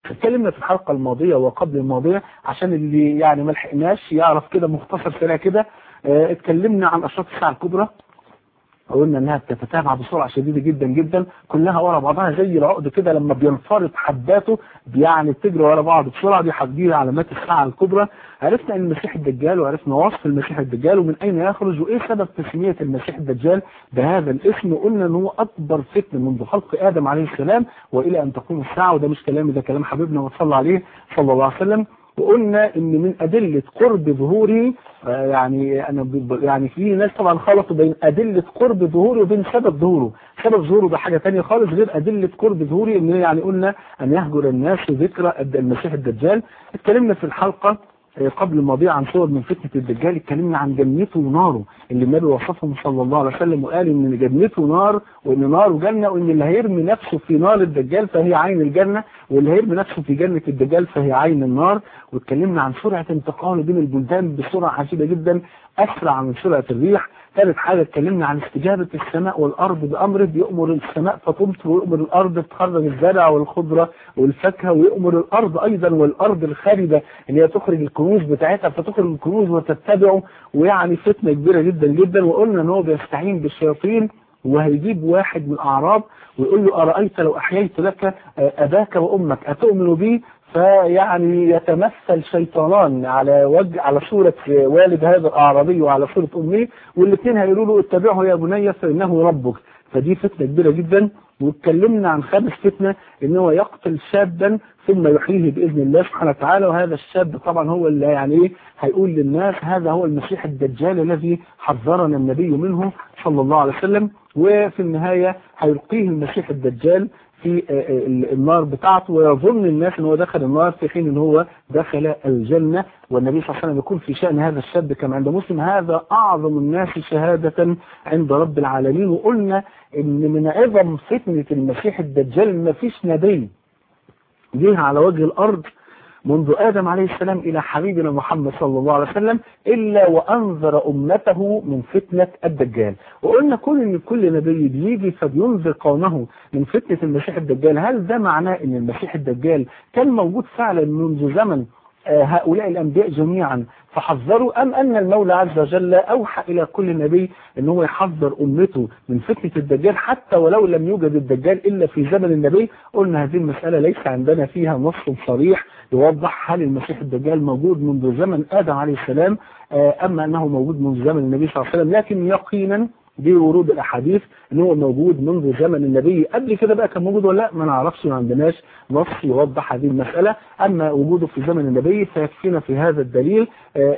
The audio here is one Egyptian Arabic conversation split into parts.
اتكلمنا في الحلقة الماضية وقبل الماضية عشان اللي يعني ما لحقناش يعرف كده مختصر سريع كده اه اتكلمنا عن اشراط الساعة الكبرى قلنا انها بتتتابع بسرعة شديدة جدا جدا كلها ورا بعضها زي العقد كده لما بينفرط حباته يعني بتجري ورا بعض بسرعة دي دي علامات الساعة الكبرى عرفنا ان المسيح الدجال وعرفنا وصف المسيح الدجال ومن اين يخرج وايه سبب تسمية المسيح الدجال بهذا الاسم قلنا ان هو اكبر فتنة منذ خلق ادم عليه السلام والى ان تقوم الساعة وده مش كلامي ده كلام حبيبنا وصلى عليه صلى الله عليه وسلم وقلنا ان من ادلة قرب ظهوره يعني انا يعني في ناس طبعا خلطوا بين ادلة قرب ظهوره وبين سبب ظهوره سبب ظهوره ده حاجة تانية خالص غير ادلة قرب ظهوره ان يعني قلنا ان يهجر الناس ذكرى المسيح الدجال اتكلمنا في الحلقة قبل الماضية عن صور من فتنة الدجال اتكلمنا عن جنته وناره اللي النبي وصفهم صلى الله عليه وسلم وقال ان جنته نار وان ناره جنة وان اللي هيرمي نفسه في نار الدجال فهي عين الجنة واللي هيرمي نفسه في جنة الدجال فهي عين النار واتكلمنا عن سرعة انتقاله بين البلدان بسرعة عجيبة جدا اسرع من سرعة الريح ثالث حاجة اتكلمنا عن استجابة السماء والأرض بأمره بيأمر السماء فتمطر ويأمر الأرض تخرج الزرع والخضرة والفاكهة ويأمر الأرض أيضا والأرض الخارجة اللي هي تخرج الكنوز بتاعتها فتخرج الكنوز وتتبعه ويعني فتنة كبيرة جدا جدا وقلنا ان هو بيستعين بالشياطين وهيجيب واحد من الأعراب ويقول له أرأيت لو أحييت لك أباك وأمك أتؤمن بي فيعني يتمثل شيطانان على وجه على صورة والد هذا الأعرابي وعلى صورة أمه والاثنين هيقولوا له اتبعه يا بني فإنه ربك فدي فتنة كبيرة جدا واتكلمنا عن خامس فتنة ان هو يقتل شابا ثم يحييه بإذن الله سبحانه وتعالى وهذا الشاب طبعا هو اللي يعني ايه هيقول للناس هذا هو المسيح الدجال الذي حذرنا النبي منه صلى الله عليه وسلم وفي النهاية هيلقيه المسيح الدجال في النار بتاعته ويظن الناس ان هو دخل النار في حين ان هو دخل الجنة والنبي صلى الله عليه وسلم يقول في شأن هذا الشاب كما عند مسلم هذا أعظم الناس شهادة عند رب العالمين وقلنا ان من عظم فتنة المسيح الدجال ما فيش نبي جه على وجه الأرض منذ آدم عليه السلام إلى حبيبنا محمد صلى الله عليه وسلم إلا وأنذر أمته من فتنة الدجال وقلنا كل إن كل نبي بيجي فبينذر قومه من فتنة المسيح الدجال هل ده معناه إن المسيح الدجال كان موجود فعلا منذ زمن هؤلاء الأنبياء جميعا فحذروا أم أن المولى عز وجل أوحى إلى كل نبي أن هو يحذر أمته من فتنة الدجال حتى ولو لم يوجد الدجال إلا في زمن النبي قلنا هذه المسألة ليس عندنا فيها نص صريح يوضح هل المسيح الدجال موجود منذ زمن آدم عليه السلام أما أنه موجود منذ زمن النبي صلى الله عليه وسلم لكن يقينا بورود الاحاديث ان هو موجود منذ زمن النبي قبل كده بقى كان موجود ولا لا ما نعرفش ما عندناش نص يوضح هذه المسألة اما وجوده في زمن النبي فيكفينا في هذا الدليل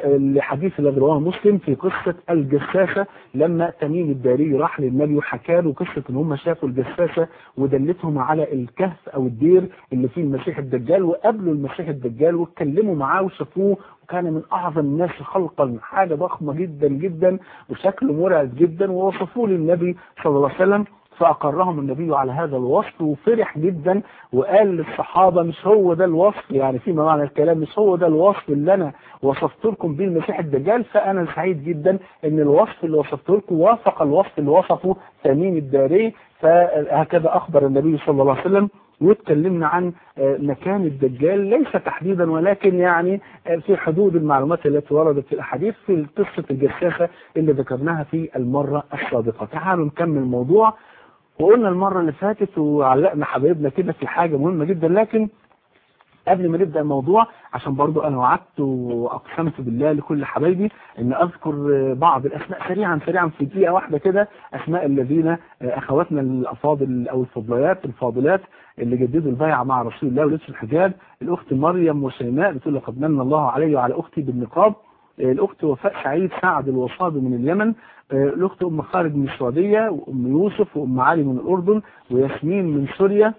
الحديث الذي رواه مسلم في قصة الجساسة لما تميم الداري راح للنبي وحكى له قصة ان هم شافوا الجساسة ودلتهم على الكهف او الدير اللي فيه المسيح الدجال وقابلوا المسيح الدجال واتكلموا معاه وشافوه وكان من اعظم الناس خلقا حاجة ضخمة جدا جدا وشكله مرعب جدا ووصفوه للنبي صلى الله عليه وسلم فأقرهم النبي على هذا الوصف وفرح جدا وقال للصحابة مش هو ده الوصف يعني فيما معنى الكلام مش هو ده الوصف اللي أنا وصفت لكم به المسيح الدجال فأنا سعيد جدا ان الوصف اللي وصفت لكم وافق الوصف اللي وصفه تميم الداري فهكذا أخبر النبي صلى الله عليه وسلم واتكلمنا عن مكان الدجال ليس تحديدا ولكن يعني في حدود المعلومات التي وردت في الأحاديث في قصة الجساسة اللي ذكرناها في المرة السابقة تعالوا نكمل الموضوع وقلنا المرة اللي فاتت وعلقنا حبايبنا كده في حاجة مهمة جدا لكن قبل ما نبدأ الموضوع عشان برضو أنا وعدت وأقسمت بالله لكل حبايبي أن أذكر بعض الأسماء سريعا سريعا في دقيقة واحدة كده أسماء الذين أخواتنا الأفاضل أو الفضليات الفاضلات اللي جددوا البيعة مع رسول الله ولبس الحجاب الأخت مريم وشيماء بتقول لقد من الله علي وعلى أختي بالنقاب الأخت وفاء سعيد سعد الوصابي من اليمن الأخت أم خالد من السعودية وأم يوسف وأم علي من الأردن وياسمين من سوريا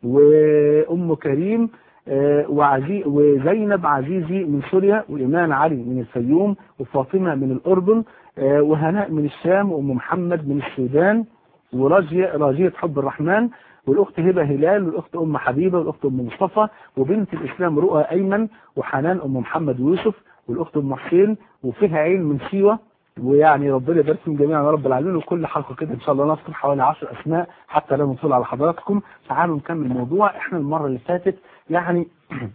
وأم كريم وعزي وزينب عزيزي من سوريا وإيمان علي من الفيوم وفاطمة من الأردن وهناء من الشام وأم محمد من السودان وراجية راجية حب الرحمن والأخت هبة هلال والأخت أم حبيبة والأخت أم مصطفى وبنت الإسلام رؤى أيمن وحنان أم محمد ويوسف والأخت أم حسين وفيها عين من سيوة ويعني ربنا يبارك فيهم جميعا يا رب العالمين وكل حلقه كده ان شاء الله نذكر حوالي 10 اسماء حتى لا نطول على حضراتكم تعالوا نكمل الموضوع احنا المره اللي فاتت يعني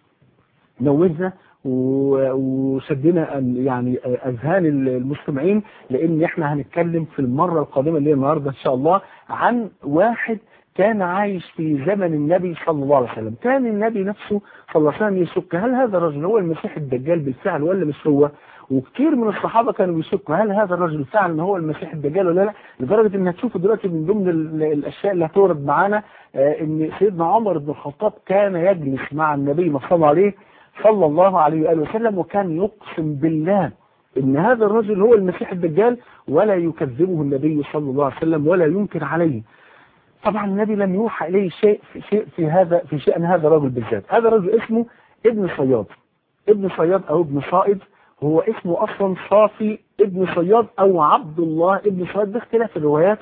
نوزنا وشدنا يعني اذهان المستمعين لان احنا هنتكلم في المره القادمه اللي هي النهارده ان شاء الله عن واحد كان عايش في زمن النبي صلى الله عليه وسلم كان النبي نفسه صلى الله عليه وسلم يشك هل هذا الرجل هو المسيح الدجال بالفعل ولا مش هو وكثير من الصحابة كانوا بيشكوا هل هذا الرجل فعلا هو المسيح الدجال ولا لا لدرجة ان هتشوفوا دلوقتي من ضمن الاشياء اللي هتورد معانا ان سيدنا عمر بن الخطاب كان يجلس مع النبي صلى الله عليه صلى الله عليه وآله وسلم وكان يقسم بالله ان هذا الرجل هو المسيح الدجال ولا يكذبه النبي صلى الله عليه وسلم ولا ينكر عليه طبعا النبي لم يوحى اليه شيء في شيء في هذا في شأن هذا الرجل بالذات هذا الرجل اسمه ابن صياد ابن صياد او ابن صائد هو اسمه اصلا صافي ابن صياد او عبد الله ابن صياد باختلاف الروايات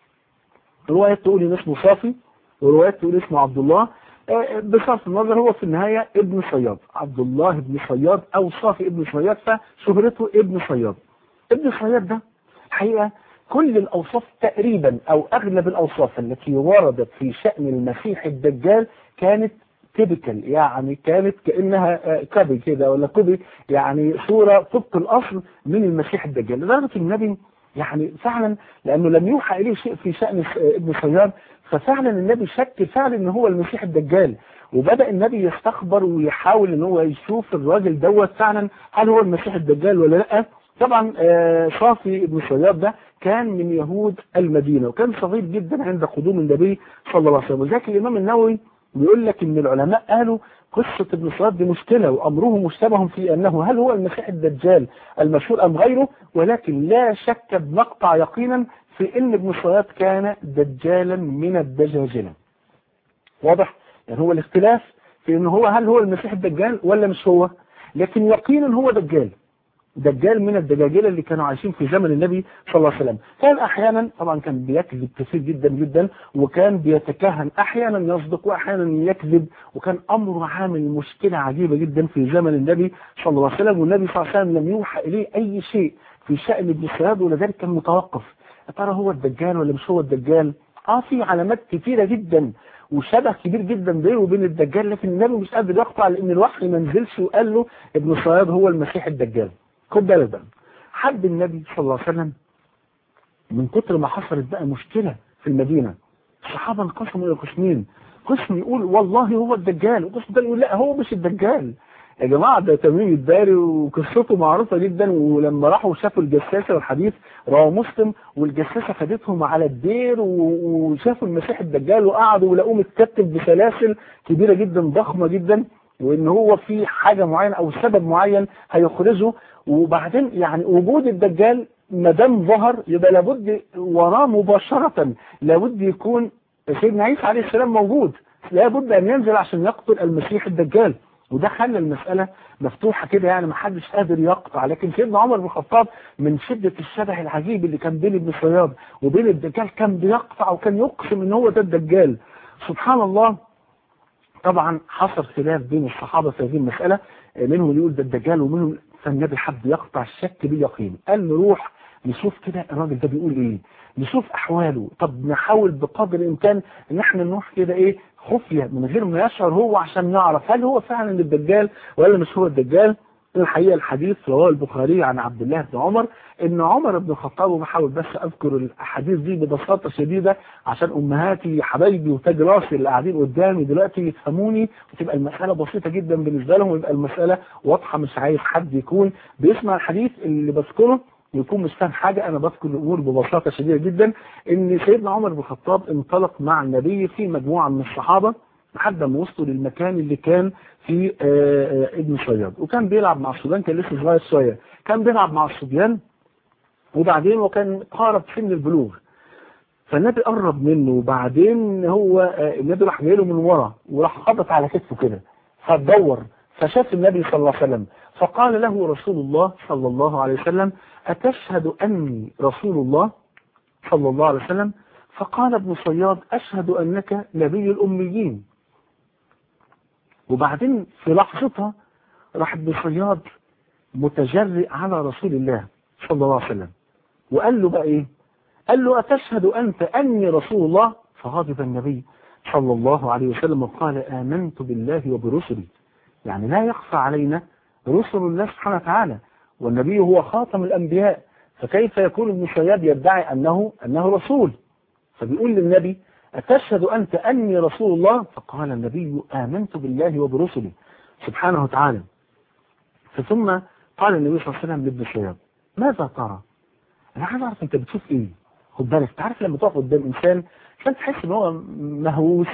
روايات تقول ان اسمه صافي وروايات تقول اسمه عبد الله بصرف النظر هو في النهاية ابن صياد عبد الله ابن صياد او صافي ابن صياد فشهرته ابن صياد ابن صياد ده حقيقة كل الأوصاف تقريبا أو أغلب الأوصاف التي وردت في شأن المسيح الدجال كانت تيبيكال يعني كانت كأنها كوبي كده ولا كوبي يعني صورة طبق الأصل من المسيح الدجال لدرجة النبي يعني فعلا لأنه لم يوحى إليه شيء في شأن ابن صياد ففعلا النبي شك فعلا ان هو المسيح الدجال وبدأ النبي يستخبر ويحاول ان هو يشوف الراجل دوت فعلا هل هو المسيح الدجال ولا لا طبعا صافي ابن صياد ده كان من يهود المدينة وكان صغير جدا عند قدوم النبي صلى الله عليه وسلم وذلك الإمام النووي بيقول لك ان العلماء قالوا قصة ابن صياد دي مشكلة وأمره مشتبه في أنه هل هو المسيح الدجال المشهور أم غيره ولكن لا شك بمقطع يقينا في ان ابن صياد كان دجالا من الدجاجلة واضح يعني هو الاختلاف في ان هو هل هو المسيح الدجال ولا مش هو لكن يقينا هو دجال دجال من الدجاجلة اللي كانوا عايشين في زمن النبي صلى الله عليه وسلم كان احيانا طبعا كان بيكذب كثير جدا جدا وكان بيتكهن احيانا يصدق واحيانا يكذب وكان امره عامل مشكلة عجيبة جدا في زمن النبي صلى الله عليه وسلم والنبي صلى الله عليه وسلم لم يوحى اليه اي شيء في شأن ابن صياد ولذلك كان متوقف يا ترى هو الدجال ولا مش هو الدجال اه في علامات كثيرة جدا وشبه كبير جدا بينه وبين الدجال لكن النبي مش قادر يقطع لان الوحي ما نزلش وقال له ابن صياد هو المسيح الدجال خد بالك بقى حب النبي صلى الله عليه وسلم من كتر ما حصلت بقى مشكلة في المدينة الصحابة انقسموا الى قسمين قسم يقول والله هو الدجال وقسم تاني يقول لا هو مش الدجال يا جماعة ده تميم الداري وقصته معروفة جدا ولما راحوا شافوا الجساسة والحديث رواه مسلم والجساسة خدتهم على الدير وشافوا المسيح الدجال وقعدوا ولقوه متكتب بسلاسل كبيرة جدا ضخمة جدا وان هو في حاجة معينة او سبب معين هيخرجه وبعدين يعني وجود الدجال ما دام ظهر يبقى لابد وراه مباشرة لابد يكون سيدنا عيسى عليه السلام موجود لابد ان ينزل عشان يقتل المسيح الدجال وده خلى المسألة مفتوحة كده يعني ما حدش قادر يقطع لكن سيدنا عمر بن الخطاب من شدة الشبه العجيب اللي كان بين ابن صياد وبين الدجال كان بيقطع وكان يقسم ان هو ده الدجال سبحان الله طبعا حصل خلاف بين الصحابة في هذه المسألة منهم اللي يقول ده الدجال ومنهم فالنبي حب يقطع الشك باليقين قال له روح نشوف كده الراجل ده بيقول ايه نشوف احواله طب نحاول بقدر الامكان ان احنا نروح كده ايه خفية من غير ما يشعر هو عشان نعرف هل هو فعلا الدجال ولا مش هو الدجال الحقيقة الحديث رواه البخاري عن عبد الله بن عمر ان عمر بن الخطاب وبحاول بس اذكر الاحاديث دي ببساطة شديدة عشان امهاتي حبايبي وتاج راسي اللي قاعدين قدامي دلوقتي يفهموني وتبقى المسألة بسيطة جدا بالنسبة لهم ويبقى المسألة واضحة مش عايز حد يكون بيسمع الحديث اللي بذكره يكون مش فاهم حاجة أنا بذكر الأمور ببساطة شديدة جدا إن سيدنا عمر بن الخطاب انطلق مع النبي في مجموعة من الصحابة لحد ما وصلوا للمكان اللي كان في ابن صياد وكان بيلعب مع الصبيان كان لسه صغير شوية كان بيلعب مع الصبيان وبعدين وكان قارب سن البلوغ فالنبي قرب منه وبعدين هو النبي راح جاي له من ورا وراح خبط على كتفه كده فدور فشاف النبي صلى الله عليه وسلم فقال له رسول الله صلى الله عليه وسلم أتشهد أني رسول الله صلى الله عليه وسلم فقال ابن صياد أشهد أنك نبي الأميين وبعدين في لحظتها راح ابن صياد متجرئ على رسول الله صلى الله عليه وسلم وقال له بقى ايه قال له أتشهد أنت أني رسول الله فغضب النبي صلى الله عليه وسلم وقال آمنت بالله وبرسلي يعني لا يخفى علينا رسل الله سبحانه وتعالى والنبي هو خاتم الأنبياء فكيف يكون ابن شياب يدعي أنه أنه رسول فبيقول للنبي أتشهد أنت أني رسول الله فقال النبي آمنت بالله وبرسله سبحانه وتعالى ثم قال النبي صلى الله عليه وسلم لابن شياب ماذا ترى أنا عايز أعرف أنت بتشوف إيه خد بالك تعرف لما تقف قدام إنسان عشان تحس إن هو مهووس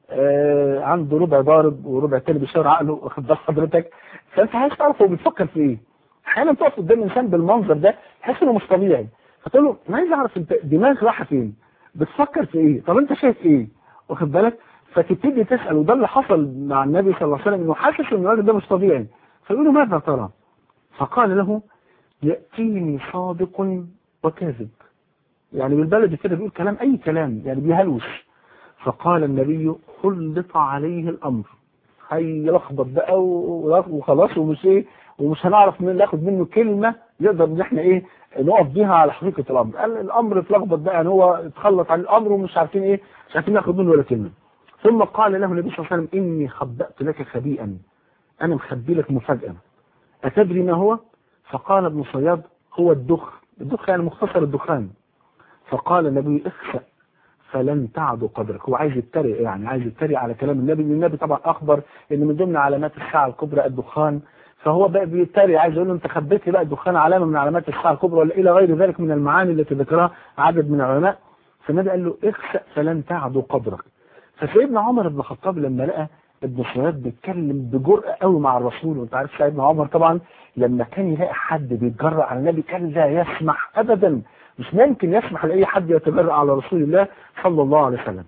آه عنده ربع ضارب وربع تاني بيشاور عقله واخد بال حضرتك فأنت عايز تعرف هو بيفكر في إيه احيانا تقف قدام انسان بالمنظر ده تحس انه مش طبيعي فتقول له انا عايز اعرف انت دماغك رايحه فين بتفكر في ايه طب انت شايف ايه واخد بالك فتبتدي تسال وده اللي حصل مع النبي صلى الله عليه وسلم انه حاسس ان الراجل ده مش طبيعي فيقول له ماذا ترى فقال له ياتيني صادق وكاذب يعني بالبلد كده بيقول كلام اي كلام يعني بيهلوش فقال النبي خلط عليه الامر هيلخبط بقى وخلاص ومش ايه ومش هنعرف من ناخد منه كلمة يقدر ان احنا ايه نقف بيها على حقيقة الامر قال الامر اتلخبط بقى يعني هو اتخلط عن الامر ومش عارفين ايه مش عارفين ناخد منه ولا كلمة ثم قال له النبي صلى الله عليه وسلم اني خبأت لك خبيئا انا مخبي لك مفاجأة اتدري ما هو فقال ابن صياد هو الدخ الدخ يعني مختصر الدخان فقال النبي اخسأ فلن تعد قدرك هو عايز يتريق يعني عايز يتريق على كلام النبي النبي طبعا اخبر ان من ضمن علامات الساعة الكبرى الدخان فهو بقى بيتريق عايز يقول له انت خبيت لي بقى الدخان علامه من علامات الساعه الكبرى ولا الى غير ذلك من المعاني التي ذكرها عدد من العلماء فالنبي قال له اخسأ فلن تعدو قدرك فسيدنا عمر بن الخطاب لما لقى ابن سواد بيتكلم بجرأة قوي مع الرسول وانت عارف سيدنا عمر طبعا لما كان يلاقي حد بيتجرأ على النبي كان لا يسمح ابدا مش ممكن يسمح لاي حد يتجرأ على رسول الله صلى الله عليه وسلم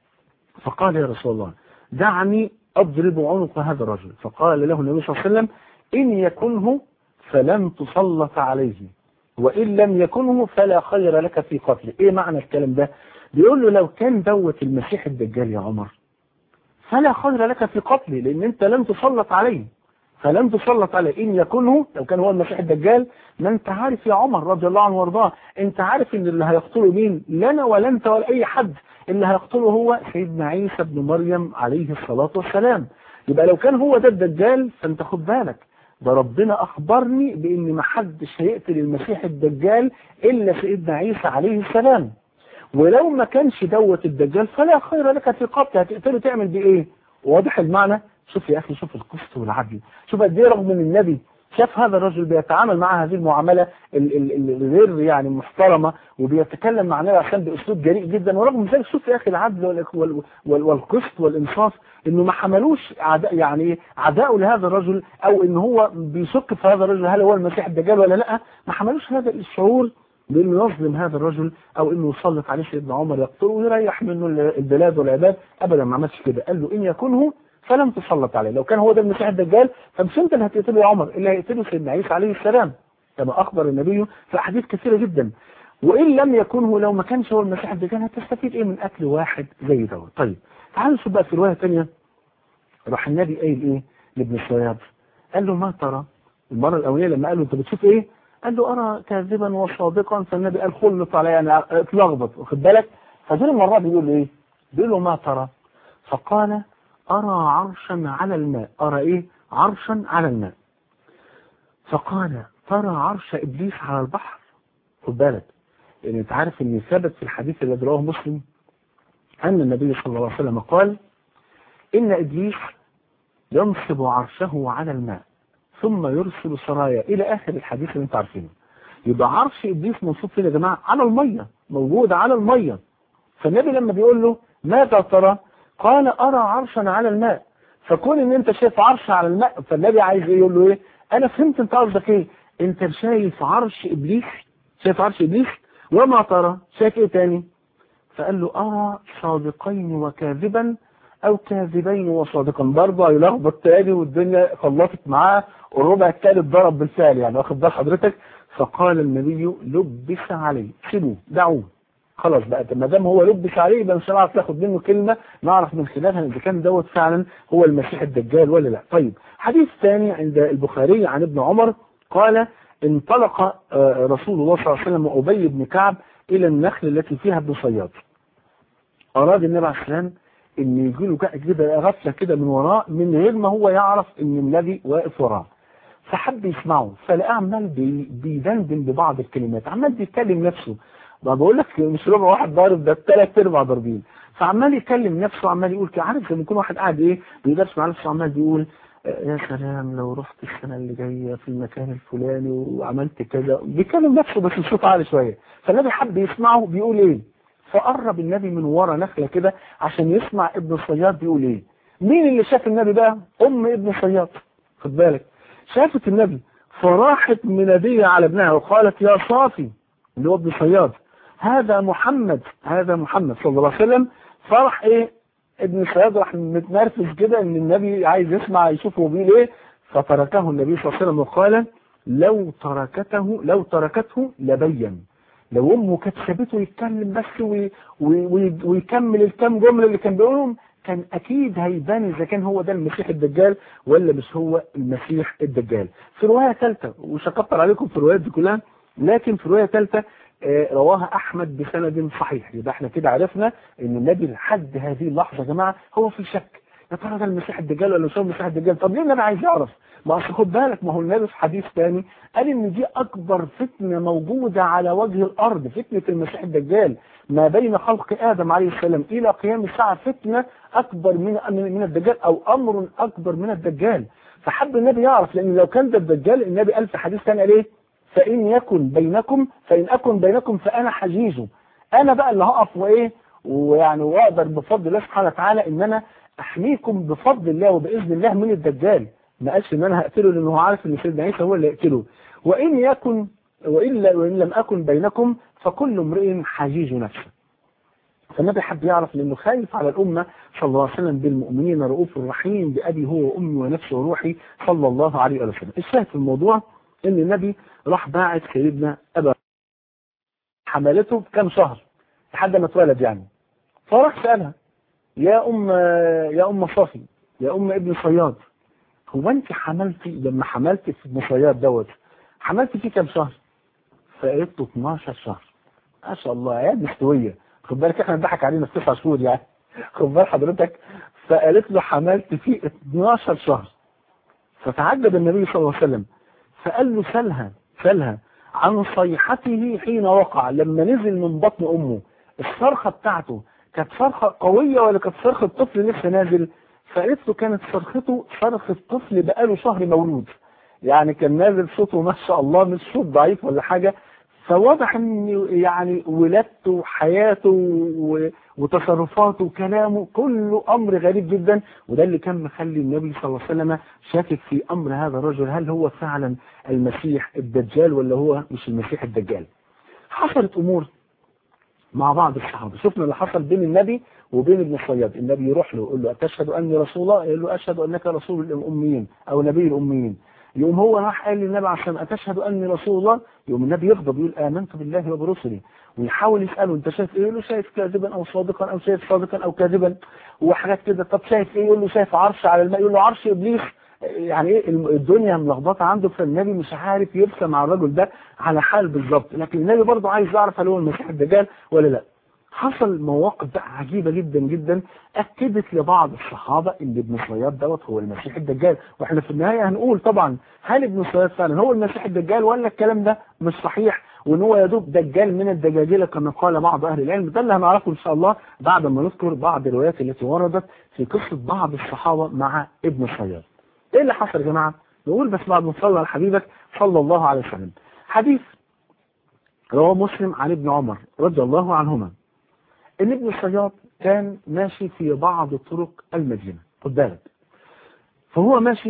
فقال يا رسول الله دعني اضرب عنق هذا الرجل فقال له النبي صلى الله عليه وسلم إن يكنه فلن تسلط عليه وإن لم يكنه فلا خير لك في قتله إيه معنى الكلام ده بيقول له لو كان دوت المسيح الدجال يا عمر فلا خير لك في قتله لأن أنت لن تسلط عليه فلن تسلط عليه إن يكنه لو كان هو المسيح الدجال ما أنت عارف يا عمر رضي الله عنه وارضاه أنت عارف إن اللي هيقتله مين لنا ولا أنت ولا أي حد اللي هيقتله هو سيدنا عيسى بن مريم عليه الصلاة والسلام يبقى لو كان هو ده الدجال فأنت خد بالك ده ربنا أخبرني بأن ما حدش هيقتل المسيح الدجال إلا سيدنا عيسى عليه السلام ولو ما كانش دوت الدجال فلا خير لك في قتله هتقتله تعمل بيه ايه واضح المعنى شوف يا أخي شوف القسط والعدل شوف قد ايه رغم ان النبي شاف هذا الرجل بيتعامل مع هذه المعاملة الغير يعني محترمة وبيتكلم مع النبي عشان بأسلوب جريء جدا ورغم ذلك شوف يا أخي العدل والقسط والإنصاف إنه ما حملوش عداء يعني عداءه لهذا الرجل أو إن هو بيشك في هذا الرجل هل هو المسيح الدجال ولا لا ما حملوش هذا الشعور بانه يظلم هذا الرجل او انه يسلط عليه سيدنا عمر يقتله ويريح منه البلاد والعباد ابدا ما عملش كده قال له ان يكنه فلم تسلط عليه لو كان هو ده المسيح الدجال فمش انت اللي هتقتله يا عمر اللي هيقتله سيدنا عيسى عليه السلام كما اخبر النبي في احاديث كثيره جدا وان لم يكنه لو ما كانش هو المسيح الدجال هتستفيد ايه من قتل واحد زي دوت طيب تعالوا نشوف بقى في روايه ثانيه راح النبي قايل ايه لابن الصياد قال له ما ترى المره الاوليه لما قال له انت بتشوف ايه قال له ارى كاذبا وصادقا فالنبي قال خلط علي يعني اتلخبط واخد بالك فدول المره بيقول له ايه بيقول له ما ترى فقال أرى عرشا على الماء أرى إيه عرشا على الماء فقال ترى عرش إبليس على البحر خد بالك لأن أنت عارف أن ثبت في الحديث الذي رواه مسلم أن النبي صلى الله عليه وسلم قال إن إبليس ينصب عرشه على الماء ثم يرسل سرايا إلى آخر الحديث اللي أنت عارفينه يبقى عرش إبليس منصوب فين يا جماعة على المية موجود على المية فالنبي لما بيقول له ماذا ترى قال أرى عرشا على الماء فكون ان انت شايف عرش على الماء فالنبي عايز ايه يقول له ايه انا فهمت انت قصدك ايه انت شايف عرش ابليس شايف عرش ابليس وما ترى شايف ايه تاني فقال له ارى صادقين وكاذبا او كاذبين وصادقا برضه هيلخبط تاني والدنيا خلطت معاه والربع الثالث ضرب بالفعل يعني واخد بال حضرتك فقال النبي لبس عليه سيبوه دعوه خلاص بقى ما دام هو لبس عليه يبقى مش هنعرف ناخد منه كلمة نعرف من خلالها اذا كان دوت فعلا هو المسيح الدجال ولا لا طيب حديث ثاني عند البخاري عن ابن عمر قال انطلق رسول الله صلى الله عليه وسلم وأبي بن كعب إلى النخل التي فيها ابن صياد أراد النبي عليه السلام ان يجي له كده غفله كده من وراه من غير ما هو يعرف ان النبي واقف وراه فحب يسمعه فلقاه عمال بيدندن ببعض الكلمات عمال بيتكلم نفسه ما بقول لك مش ربع واحد ضارب ده ثلاث ارباع ضاربين فعمال يكلم نفسه عمال يقول كده عارف لما يكون واحد قاعد ايه بيدرس مع نفسه عمال بيقول يا سلام لو رحت السنة اللي جاية في المكان الفلاني وعملت كذا بيكلم نفسه بس بصوت عالي شوية فالنبي حب يسمعه بيقول ايه فقرب النبي من ورا نخلة كده عشان يسمع ابن الصياد بيقول ايه مين اللي شاف النبي بقى ام ابن الصياد خد بالك شافت النبي فراحت منادية على ابنها وقالت يا صافي اللي هو ابن صياد هذا محمد هذا محمد صلى الله عليه وسلم فرح ايه ابن صياد راح متنرفز كده ان النبي عايز يسمع يشوف هو بيقول ايه فتركه النبي صلى الله عليه وسلم وقال لو تركته لو تركته لبين لو امه كانت سابته يتكلم بس وي وي ويكمل الكام جمله اللي كان بيقولهم كان اكيد هيبان اذا كان هو ده المسيح الدجال ولا مش هو المسيح الدجال في روايه ثالثه ومش هكتر عليكم في الروايات دي كلها لكن في روايه ثالثه رواها احمد بسند صحيح يبقى احنا كده عرفنا ان النبي لحد هذه اللحظه يا جماعه هو في شك يا ترى ده المسيح الدجال ولا مش هو المسيح الدجال طب ليه النبي عايز يعرف ما اصل خد بالك ما هو النبي في حديث ثاني قال ان دي اكبر فتنه موجوده على وجه الارض فتنه المسيح الدجال ما بين خلق ادم عليه السلام الى قيام الساعه فتنه اكبر من من الدجال او امر اكبر من الدجال فحب النبي يعرف لان لو كان ده الدجال النبي قال في حديث ثاني قال ايه فان يكن بينكم فان اكن بينكم فانا حجيجه انا بقى اللي هقف وايه ويعني واقدر بفضل الله سبحانه وتعالى ان انا احميكم بفضل الله وباذن الله من الدجال ما قالش ان انا هقتله لانه هو عارف ان سيدنا عيسى هو اللي يقتله وان يكن والا وان لم اكن بينكم فكل امرئ حجيج نفسه فالنبي حب يعرف لانه خايف على الامه صلى الله عليه وسلم بالمؤمنين رؤوف رحيم بابي هو وامي ونفسي وروحي صلى الله عليه وسلم الشاهد في الموضوع ان النبي راح باعت سيدنا ابا حملته بكام شهر لحد ما اتولد يعني فراح سالها يا ام يا ام صافي يا ام ابن صياد هو انت حملتي لما حملت في ابن صياد دوت حملت فيه كام شهر فقالت له 12 شهر ما شاء الله عيال مستويه خد بالك احنا بنضحك علينا في 9 شهور يعني خد بال حضرتك فقالت له حملت فيه 12 شهر فتعجب النبي صلى الله عليه وسلم فقال له سلها سلها عن صيحته حين وقع لما نزل من بطن امه الصرخه بتاعته كانت صرخه قويه ولا كانت صرخه طفل لسه نازل فقالت له كانت صرخته صرخه طفل بقاله شهر مولود يعني كان نازل صوته ما شاء الله مش صوت ضعيف ولا حاجه فواضح ان يعني ولادته وحياته وتصرفاته وكلامه كله امر غريب جدا وده اللي كان مخلي النبي صلى الله عليه وسلم شاكك في امر هذا الرجل هل هو فعلا المسيح الدجال ولا هو مش المسيح الدجال حصلت امور مع بعض الصحابه شفنا اللي حصل بين النبي وبين ابن الصياد النبي يروح له يقول له أتشهد أني رسول الله يقول له أشهد أنك رسول الأميين أو نبي الأميين يقوم هو راح قال للنبي عشان أتشهد أني رسول الله يقوم النبي يغضب يقول آمنت بالله وبرسله ويحاول يسأله أنت شايف إيه يقول له شايف كاذبا أو صادقا أو شايف صادقا أو كاذبا وحاجات كده طب شايف إيه يقول له شايف عرش على الماء يقول له عرش إبليس يعني ايه الدنيا ملخبطه عنده فالنبي مش عارف يرسم مع الرجل ده على حال بالظبط لكن النبي برضه عايز يعرف هل هو المسيح الدجال ولا لا حصل مواقف بقى عجيبة جدا جدا أكدت لبعض الصحابة إن ابن صياد دوت هو المسيح الدجال وإحنا في النهاية هنقول طبعا هل ابن صياد فعلا هو المسيح الدجال ولا الكلام ده مش صحيح وإن هو يدوب دجال من الدجاجلة كما قال بعض أهل العلم ده اللي هنعرفه إن شاء الله بعد ما نذكر بعض الروايات التي وردت في قصة بعض الصحابة مع ابن صياد إيه اللي حصل يا جماعة؟ نقول بس بعد ما نصلي على حبيبك صلى الله عليه وسلم حديث رواه مسلم عن ابن عمر رضي الله عنهما ان ابن الصياد كان ماشي في بعض طرق المدينة خد بالك فهو ماشي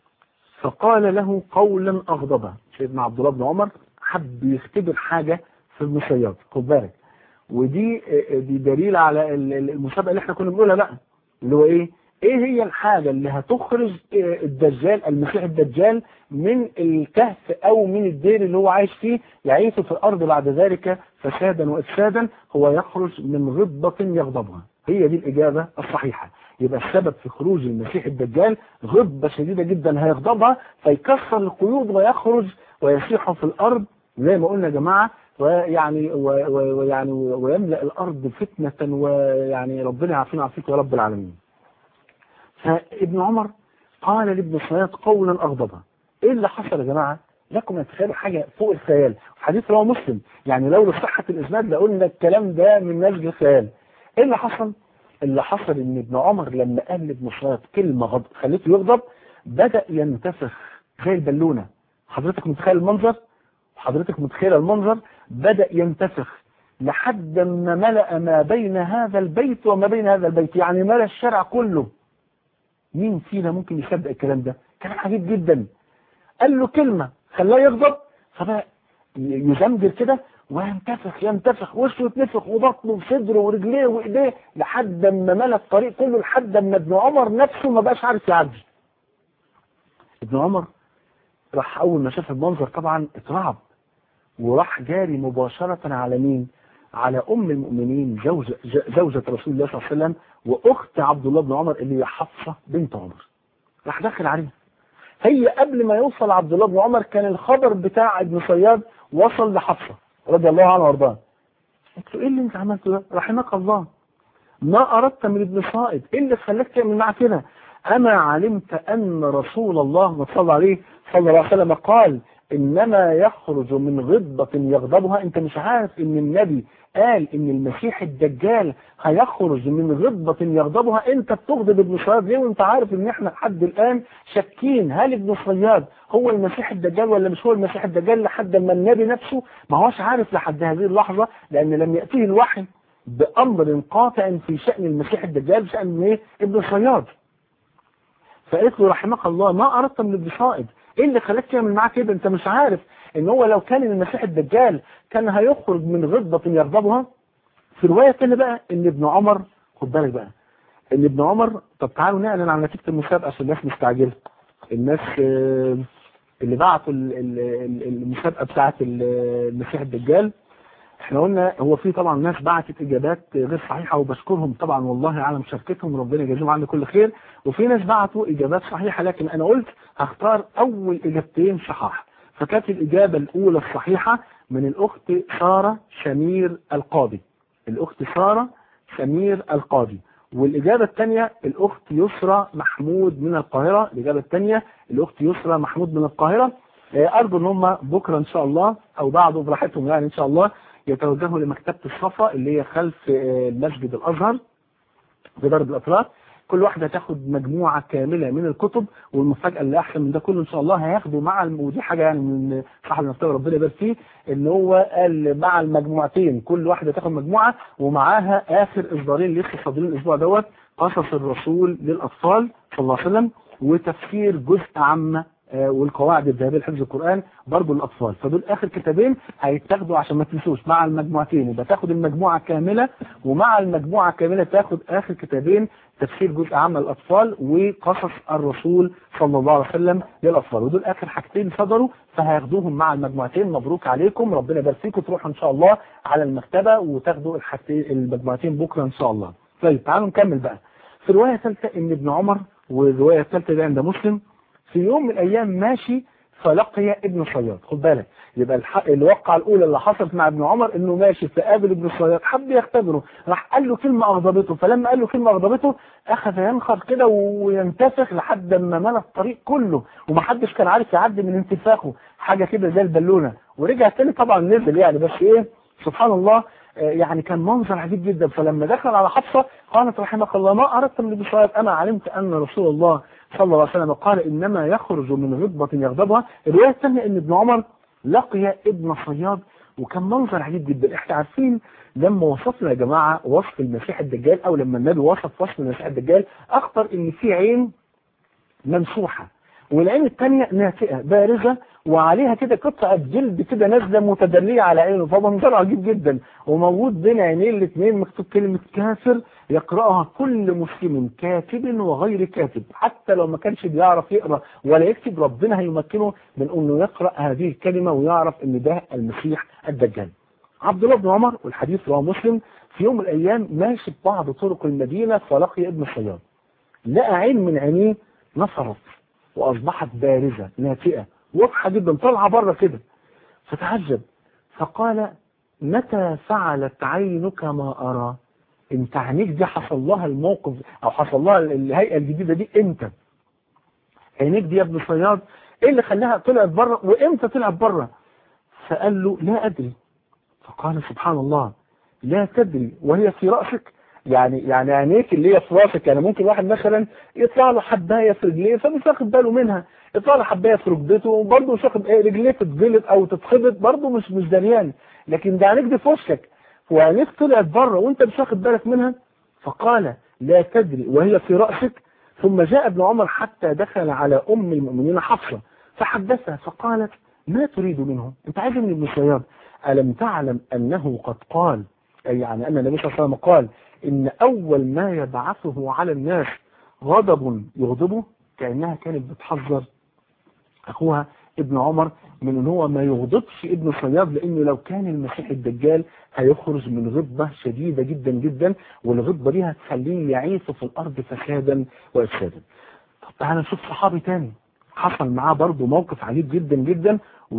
فقال له قولا أغضبه سيدنا عبد الله بن عمر حب يختبر حاجة في ابن الصياد خد بالك ودي دي دليل على المسابقة اللي احنا كنا بنقولها بقى اللي هو ايه ايه هي الحاجة اللي هتخرج الدجال المسيح الدجال من الكهف او من الدير اللي هو عايش فيه يعيش في الارض بعد ذلك فسادا وافسادا هو يخرج من غضبة يغضبها هي دي الإجابة الصحيحة يبقى السبب في خروج المسيح الدجال غضبة شديدة جدا هيغضبها فيكسر القيود ويخرج ويسيح في الأرض زي ما قلنا يا جماعة ويعني ويعني ويملأ الأرض فتنة ويعني ربنا يعافينا ويعافيك يا رب العالمين فابن عمر قال لابن صياد قولا أغضبه ايه اللي حصل يا جماعة لكم تتخيلوا حاجة فوق الخيال حديث رواه مسلم يعني لو لصحة الإسناد لقلنا الكلام ده من نسج الخيال ايه اللي حصل اللي حصل ان ابن عمر لما قال لابن صياد كلمة غضب خليته يغضب بدأ ينتفخ زي البالونة حضرتك متخيل المنظر حضرتك متخيل المنظر بدأ ينتفخ لحد ما ملأ ما بين هذا البيت وما بين هذا البيت يعني ملأ الشارع كله مين فينا ممكن يصدق الكلام ده كلام عجيب جدا قال له كلمة خلاه يغضب فبقى يزمجر كده وينتفخ ينتفخ وشه يتنفخ وبطنه وصدره ورجليه وايديه لحد ما ملى الطريق كله لحد ما ابن عمر نفسه ما بقاش عارف يعدي ابن عمر راح اول ما شاف المنظر طبعا اترعب وراح جاري مباشرة على مين على ام المؤمنين زوجة, زوجة رسول الله صلى الله عليه وسلم واخت عبد الله بن عمر اللي هي حفصة بنت عمر راح داخل عليها هي قبل ما يوصل عبد الله بن عمر كان الخبر بتاع ابن صياد وصل لحفصة رضي الله عنها وارضاها قلت له ايه اللي انت عملته ده رحمك الله ما اردت من ابن صائد ايه اللي خلاك تعمل معاه كده اما علمت ان رسول الله صلى الله عليه صلى الله عليه وسلم قال انما يخرج من غضبة يغضبها انت مش عارف ان النبي قال ان المسيح الدجال هيخرج من غضبة يغضبها انت بتغضب ابن صياد ليه وانت عارف ان احنا لحد الان شاكين هل ابن صياد هو المسيح الدجال ولا مش هو المسيح الدجال لحد ما النبي نفسه ما هوش عارف لحد هذه اللحظة لان لم يأتيه الوحي بامر قاطع في شأن المسيح الدجال بشأن ايه ابن صياد فقلت له رحمك الله ما اردت من ابن صائد ايه اللي خلاك تعمل معاه كده انت مش عارف ان هو لو كان المسيح الدجال كان هيخرج من غضبة يغضبها في رواية تانية بقى ان ابن عمر خد بالك بقى ان ابن عمر طب تعالوا نعلن عن نتيجة المسابقة عشان الناس مستعجلة الناس اللي بعتوا المسابقة بتاعة المسيح الدجال احنا قلنا هو في طبعا ناس بعتت اجابات غير صحيحة وبشكرهم طبعا والله على مشاركتهم وربنا يجازيهم عنا كل خير وفي ناس بعتوا اجابات صحيحة لكن انا قلت هختار اول اجابتين صحاح فكانت الاجابة الاولى الصحيحة من الاخت سارة شمير القاضي الاخت سارة شمير القاضي والإجابة الثانية الأخت يسرى محمود من القاهرة الإجابة الثانية الأخت يسرى محمود من القاهرة أرجو أن هم بكرة إن شاء الله أو بعده براحتهم يعني إن شاء الله يتوجهوا لمكتبة الصفا اللي هي خلف مسجد الأزهر في درب الأطراف كل واحدة تاخد مجموعة كاملة من الكتب والمفاجأة اللي أحسن من ده كله إن شاء الله هياخدوا مع الم... ودي حاجة يعني من صاحب المفتوى ربنا يبارك فيه إن هو قال مع المجموعتين كل واحدة تاخد مجموعة ومعاها آخر إصدارين لسه صادرين الأسبوع دوت قصص الرسول للأطفال صلى الله عليه وسلم وتفسير جزء عامة والقواعد الذهبيه لحفظ القرآن برضه للأطفال فدول آخر كتابين هيتاخدوا عشان ما تنسوش مع المجموعتين يبقى تاخد المجموعة كاملة ومع المجموعة كاملة تاخد آخر كتابين تفسير جزء عام للأطفال وقصص الرسول صلى الله عليه وسلم للأطفال ودول آخر حاجتين صدروا فهياخدوهم مع المجموعتين مبروك عليكم ربنا يبارك فيكم تروحوا إن شاء الله على المكتبة وتاخدوا الحاجتين المجموعتين بكرة إن شاء الله طيب تعالوا نكمل بقى في الرواية الثالثة إن ابن عمر والرواية الثالثة دي عند مسلم في يوم من الأيام ماشي فلقي ابن صياد خد بالك يبقى الحق الواقعة الأولى اللي حصلت مع ابن عمر إنه ماشي فقابل ابن صياد حب يختبره راح قال له كلمة أغضبته فلما قال له كلمة أغضبته أخذ ينخر كده وينتفخ لحد ما ملى الطريق كله ومحدش كان عارف يعدي من انتفاخه حاجة كده زي البالونة ورجع تاني طبعا نزل يعني بس إيه سبحان الله يعني كان منظر عجيب جدا فلما دخل على حفصة قالت رحمك الله ما أردت من ابن صياد أنا علمت أن رسول الله صلى الله عليه وسلم قال إنما يخرج من غضبة يغضبها الرواية الثانية أن ابن عمر لقي ابن صياد وكان منظر عجيب جدا احنا عارفين لما وصفنا يا جماعة وصف المسيح الدجال او لما النبي وصف وصف المسيح الدجال اخطر ان في عين ممسوحة والعين الثانية ناتئة بارزة وعليها كده قطعة جلد كده نازلة متدلية على عينه فمنظر عجيب جدا وموجود بين عينين الاثنين مكتوب كلمة كافر يقرأها كل مسلم كاتب وغير كاتب حتى لو ما كانش بيعرف يقرأ ولا يكتب ربنا هيمكنه من انه يقرأ هذه الكلمة ويعرف ان ده المسيح الدجال عبد الله بن عمر والحديث رواه مسلم في يوم من الأيام ماشي في بعض طرق المدينة فلقي ابن الصياد لقى عين من عينيه نصرت وأصبحت بارزة ناتئة واضحة جدا طالعة بره كده فتعجب فقال متى فعلت عينك ما أرى انت عينيك دي حصل لها الموقف او حصل لها الهيئة الجديدة دي امتى عينيك دي يا ابن صياد ايه اللي خلاها طلعت بره وامتى طلعت بره فقال له لا ادري فقال سبحان الله لا تدري وهي في رأسك يعني يعني عينيك اللي هي في راسك يعني ممكن واحد مثلا يطلع له حبايه في رجليه فمش واخد باله منها يطلع له حبايه في ركبته وبرضه مش واخد ايه رجليه تتجلط او تتخبط برضه مش مش دريان لكن ده عينيك دي في وشك وعينيك طلعت بره وانت مش واخد بالك منها فقال لا تدري وهي في رأسك ثم جاء ابن عمر حتى دخل على أم المؤمنين حفصة فحدثها فقالت ما تريد منه انت عايز من ابن صياد ألم تعلم أنه قد قال أي يعني أن النبي صلى الله عليه وسلم قال إن أول ما يبعثه على الناس غضب يغضبه كأنها كانت بتحذر أخوها ابن عمر من ان هو ما يغضبش ابن صياد لانه لو كان المسيح الدجال هيخرج من غضبة شديدة جدا جدا والغضبة دي هتخليه يعيش في الارض فسادا وافسادا طب تعالى نشوف صحابي تاني حصل معاه برضه موقف عجيب جدا جدا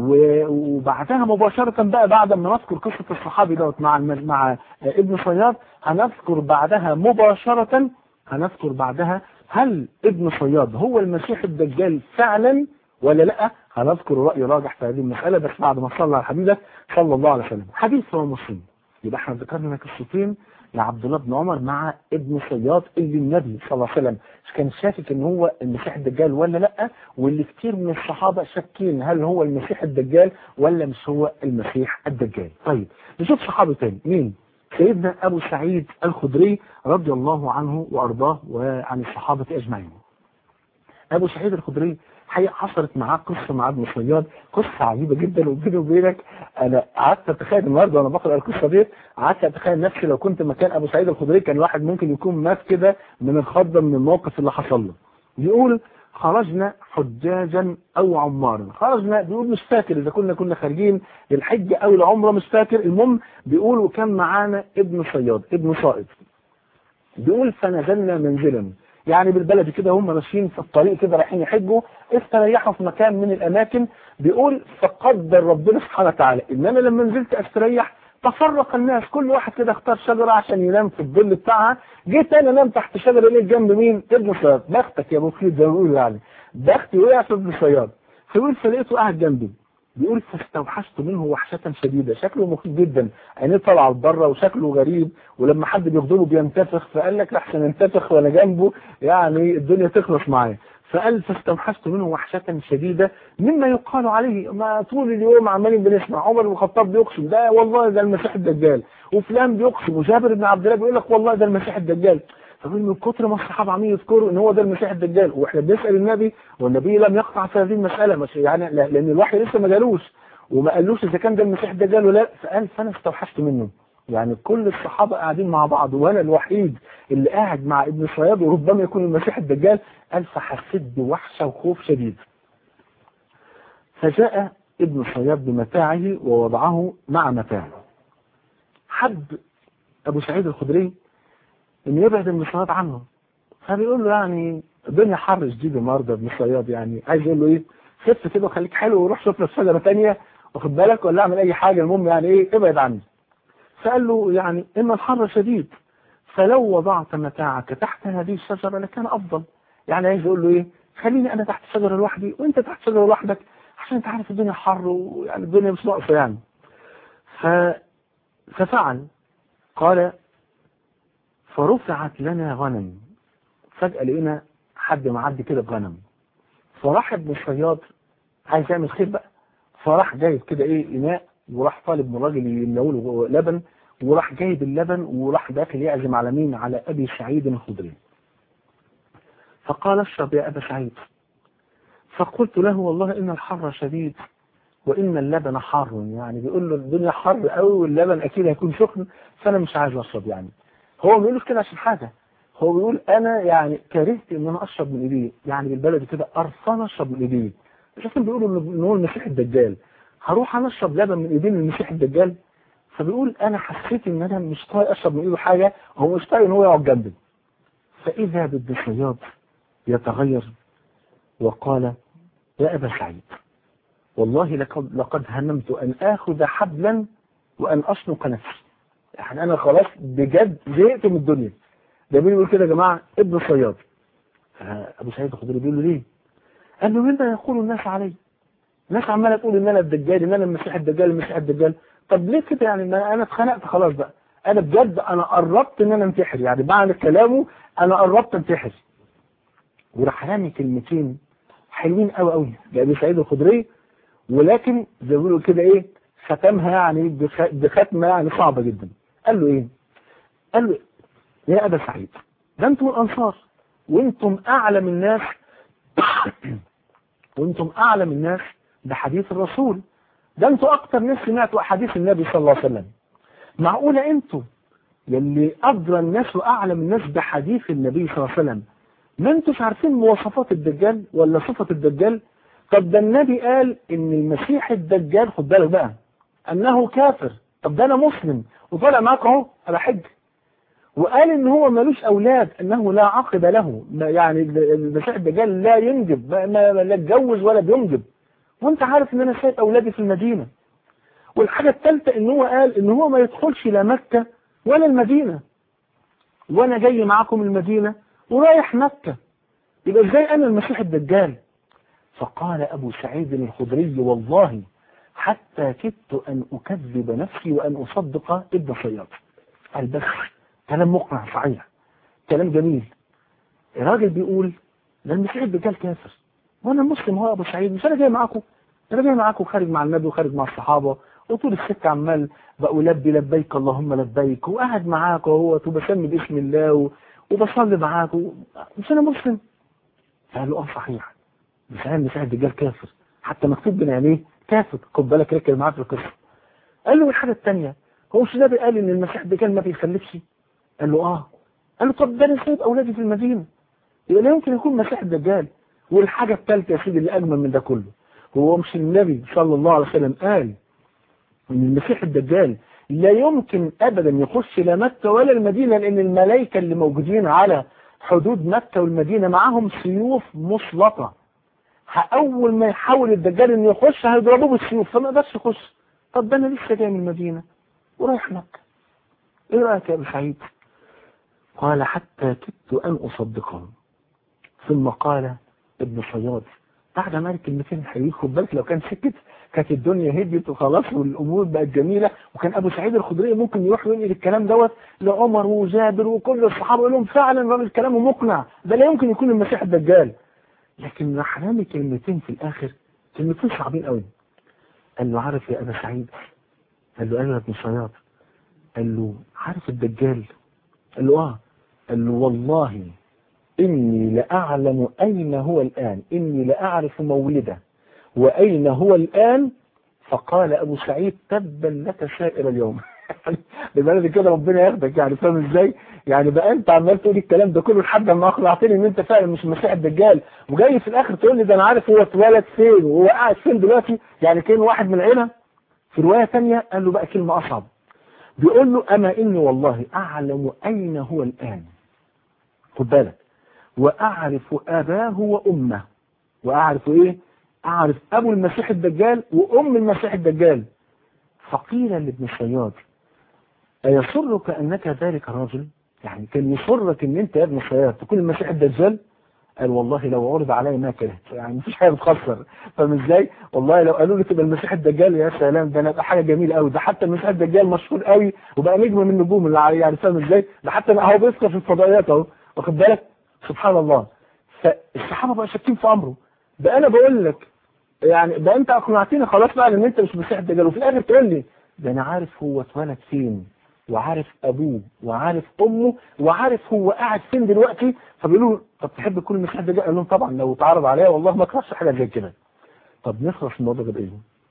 وبعدها مباشرة بقى بعد ما نذكر قصة الصحابي دوت مع مع ابن صياد هنذكر بعدها مباشرة هنذكر بعدها هل ابن صياد هو المسيح الدجال فعلا ولا لا هنذكر رأي راجح في هذه المسألة بس بعد ما صلى على حبيبك صلى الله عليه وسلم حديث هو مسلم يبقى احنا ذكرنا قصتين لعبد الله بن عمر مع ابن صياد اللي النبي صلى الله عليه وسلم كان شاكك ان هو المسيح الدجال ولا لا واللي كتير من الصحابة شاكين هل هو المسيح الدجال ولا مش هو المسيح الدجال طيب نشوف صحابة تاني مين سيدنا ابو سعيد الخدري رضي الله عنه وارضاه وعن الصحابة اجمعين ابو سعيد الخدري حقيقة حصلت معاه قصة مع ابن صياد قصة عجيبة جدا وبيني وبينك انا قعدت اتخيل النهارده وانا بقرا القصة دي قعدت اتخيل نفسي لو كنت مكان ابو سعيد الخدري كان الواحد ممكن يكون مات كده من الخضة من الموقف اللي حصل له بيقول خرجنا حجاجا او عمارا خرجنا بيقول مش فاكر اذا كنا كنا خارجين للحج او العمره مش فاكر المهم بيقول وكان معانا ابن صياد ابن صائد بيقول فنزلنا منزلا يعني بالبلد كده هم ماشيين في الطريق كده رايحين يحجوا استريحوا في مكان من الاماكن بيقول فقدر ربنا سبحانه وتعالى ان انا لما نزلت استريح تفرق الناس كل واحد كده اختار شجرة عشان ينام في الظل بتاعها جيت انا انام تحت شجرة ليه جنب مين ابن صياد بختك يا ابو خليل زي ما بيقولوا يعني بختي وقع في ابن صياد فيقول فلقيته قاعد جنبي بيقول فاستوحشت منه وحشة شديدة شكله مخيف جدا عينيه طالعه لبره وشكله غريب ولما حد بيغضبه بينتفخ فقال لك لحسن ينتفخ وانا جنبه يعني الدنيا تخلص معايا فقال فاستوحشت منه وحشة شديدة مما يقال عليه ما طول اليوم عمالين بنسمع عمر بن الخطاب بيقسم ده والله ده المسيح الدجال وفلان بيقسم وجابر بن عبد الله بيقول لك والله ده المسيح الدجال فبيقول من كتر ما الصحابه عمالين يذكروا ان هو ده المسيح الدجال واحنا بنسال النبي والنبي لم يقطع في هذه المساله مش يعني لان الوحي لسه ما جالوش وما قالوش اذا كان ده المسيح الدجال ولا لا فقال فانا استوحشت منه يعني كل الصحابة قاعدين مع بعض وانا الوحيد اللي قاعد مع ابن صياد وربما يكون المسيح الدجال قال فحسيت بوحشة وخوف شديد فجاء ابن صياد بمتاعه ووضعه مع متاعه حب ابو سعيد الخدري ان يبعد ابن صياد عنه فبيقول له يعني الدنيا حر شديد النهارده ابن صياد يعني عايز يقول له ايه خف كده وخليك حلو وروح شوف لك شجره ثانيه واخد بالك ولا اعمل اي حاجه المهم يعني ايه ابعد عني فقال له يعني ان الحر شديد فلو وضعت متاعك تحت هذه الشجره لكان افضل يعني عايز يقول له ايه خليني انا تحت الشجره لوحدي وانت تحت الشجره لوحدك عشان انت عارف الدنيا حر ويعني الدنيا مش ناقصه يعني ف ففعل قال فرفعت لنا غنم فجأة لقينا حد معدي كده بغنم فراح ابن الصياد عايز يعمل خير بقى فراح جايب كده ايه اناء وراح طالب من الراجل يملأه لبن وراح جايب اللبن وراح داخل يعزم على مين على ابي سعيد الخدري فقال اشرب يا ابا سعيد فقلت له والله ان الحر شديد وان اللبن حار يعني بيقول له الدنيا حر قوي واللبن اكيد هيكون سخن فانا مش عايز اشرب يعني هو ما بيقولوش كده عشان حاجه هو بيقول انا يعني كرهت ان انا اشرب من ايديه يعني بالبلد كده قرفان اشرب من ايديه مش عشان بيقولوا ان هو المسيح الدجال هروح انا اشرب لبن من ايدين المسيح الدجال فبيقول انا حسيت ان انا مش طايق اشرب من ايده حاجه هو مش طايق ان هو يقعد جنبي فاذا بابن صياد يتغير وقال يا ابا سعيد والله لقد لقد هممت ان اخذ حبلا وان اشنق نفسي يعني انا خلاص بجد زهقت من الدنيا ده مين بيقول كده يا جماعه ابن صياد ابو سعيد الخدري بيقول له ليه قال له مما يقول الناس علي الناس عماله تقول ان انا الدجال ان انا المسيح الدجال المسيح الدجال طب ليه كده يعني ما انا اتخنقت خلاص بقى انا بجد انا قربت ان انا انتحر يعني بعد كلامه انا قربت انتحر وراح رامي كلمتين حلوين قوي قوي لابي سعيد الخدري ولكن زي ما بيقولوا كده ايه ختمها يعني بختمه يعني صعبه جدا قال له ايه قال له يا ابا سعيد ده انتم الانصار وانتم اعلم الناس وانتم اعلم الناس بحديث الرسول ده انتوا اكتر ناس سمعتوا احاديث النبي صلى الله عليه وسلم معقولة انتوا يلي ادرى الناس واعلم الناس بحديث النبي صلى الله عليه وسلم ما انتوش عارفين مواصفات الدجال ولا صفة الدجال طب ده النبي قال ان المسيح الدجال خد بالك بقى انه كافر طب ده انا مسلم وطالع معاك اهو على حج وقال ان هو ملوش اولاد انه لا عقب له يعني المسيح الدجال لا ينجب ما, ما لا اتجوز ولا بينجب وانت عارف ان انا سايب اولادي في المدينة والحاجة الثالثة ان هو قال ان هو ما يدخلش لا مكة ولا المدينة وانا جاي معاكم المدينة ورايح مكة يبقى ازاي انا المسيح الدجال فقال ابو سعيد الخدري والله حتى كدت ان اكذب نفسي وان اصدق ابن صياد قال بس كلام مقنع صحيح كلام جميل الراجل بيقول ده المسيح الدجال كافر وانا مسلم هو ابو سعيد مش انا جاي معاكم انا جاي معاكم خارج مع النبي وخارج مع الصحابه وطول السكه عمال بقول لبي لبيك اللهم لبيك وقاعد معاك اهوت وبسمي باسم الله و... وبصلي معاك و... مش انا مسلم قال له اه صحيح مش انا المسيح الدجال كافر حتى مكتوب بين عينيه كافر خد بالك ركز معاه في القصه قال له الحاجه الثانيه هو مش النبي قال ان المسيح الدجال ما بيخلفش قال له اه قال له طب ده انا سايب اولادي في المدينه يبقى لا يمكن يكون مسيح الدجال والحاجة الثالثة يا سيدي اللي أجمل من ده كله هو مش النبي صلى الله عليه وسلم قال ان المسيح الدجال لا يمكن أبدا يخش لا مكة ولا المدينة لأن الملائكة اللي موجودين على حدود مكة والمدينة معاهم سيوف مسلطة أول ما يحاول الدجال إنه يخش هيضربوه بالسيوف فما يقدرش يخش طب ده أنا لسه جاي من المدينة ورايح مكة إيه رأيك يا أبو سعيد؟ قال حتى كدت أن أصدقه ثم قال ابن صياد بعد ما قال كلمتين حلوين خد بالك لو كان سكت كانت الدنيا هديت وخلاص والامور بقت جميله وكان ابو سعيد الخدري ممكن يروح ينقل الكلام دوت لعمر وجابر وكل الصحابه يقول لهم فعلا الراجل كلامه مقنع ده لا يمكن يكون المسيح الدجال لكن راح رامي كلمتين في الاخر كلمتين صعبين قوي قال له عارف يا ابا سعيد قال له انا ابن صياد قال له عارف الدجال قال له اه قال له والله إني لأعلم أين هو الآن إني لأعرف مولده وأين هو الآن فقال أبو سعيد تبا لك سائر اليوم ببلد كده ربنا ياخدك يعني فاهم ازاي يعني بقى انت عمال تقول الكلام ده كله لحد ما اقنعتني ان انت فعلا مش المسيح الدجال وجاي في الاخر تقول لي ده انا عارف هو اتولد فين وهو قاعد فين دلوقتي يعني كان واحد من العيله في روايه ثانيه قال له بقى كلمه اصعب بيقول له اما اني والله اعلم اين هو الان خد بالك وأعرف أباه وأمه وأعرف إيه أعرف أبو المسيح الدجال وأم المسيح الدجال فقيل لابن الصياد أيسرك أنك ذلك الرجل يعني كان يسرك أن أنت يا ابن الصياد تكون المسيح الدجال قال والله لو عرض علي ما كرهت يعني مفيش حاجه بتخسر فاهم ازاي والله لو قالوا لي تبقى المسيح الدجال يا سلام ده انا حاجه جميله قوي ده حتى المسيح الدجال مشهور قوي وبقى نجم من النجوم اللي يعني فاهم ازاي ده حتى هو بيذكر في الفضائيات اهو واخد بالك سبحان الله فالصحابة بقى شاكين في أمره ده أنا بقول لك يعني ده أنت أقنعتني خلاص بقى إن أنت مش مسيح الدجال وفي الآخر تقول لي ده أنا عارف هو اتولد فين وعارف أبوه وعارف أمه وعارف هو قاعد فين دلوقتي فبيقولوا طب تحب تكون مسيح الدجال قال لهم طبعا لو اتعرض عليا والله ما اكرهش حاجة زي كده طب نخلص من الموضوع ده بإيه؟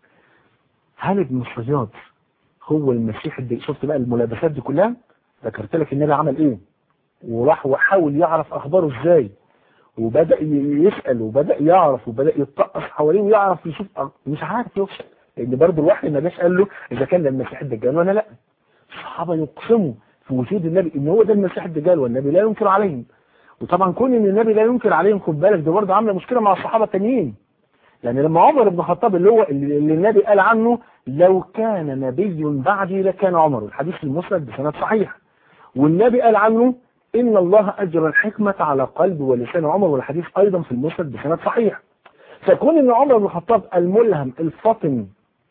هل ابن الصياد هو المسيح الدجال شفت بقى الملابسات دي كلها ذكرت لك النبي عمل ايه وراح وحاول يعرف اخباره ازاي وبدأ يسأل وبدأ يعرف وبدأ يتطقص حواليه ويعرف يشوف مش عارف يوصل لان برضه الوحي ما جاش قال له اذا كان ده المسيح الدجال ولا لا الصحابه يقسموا في وجود النبي ان هو ده المسيح الدجال والنبي لا ينكر عليهم وطبعا كون ان النبي لا ينكر عليهم خد بالك ده برضه عامله مشكله مع الصحابه التانيين يعني لما عمر بن الخطاب اللي هو اللي اللي النبي قال عنه لو كان نبي بعدي لكان عمر الحديث المسند بسند صحيح والنبي قال عنه إن الله أجرى الحكمة على قلب ولسان عمر والحديث أيضا في المسند بسند صحيح فكون ان عمر بن الخطاب الملهم الفاطن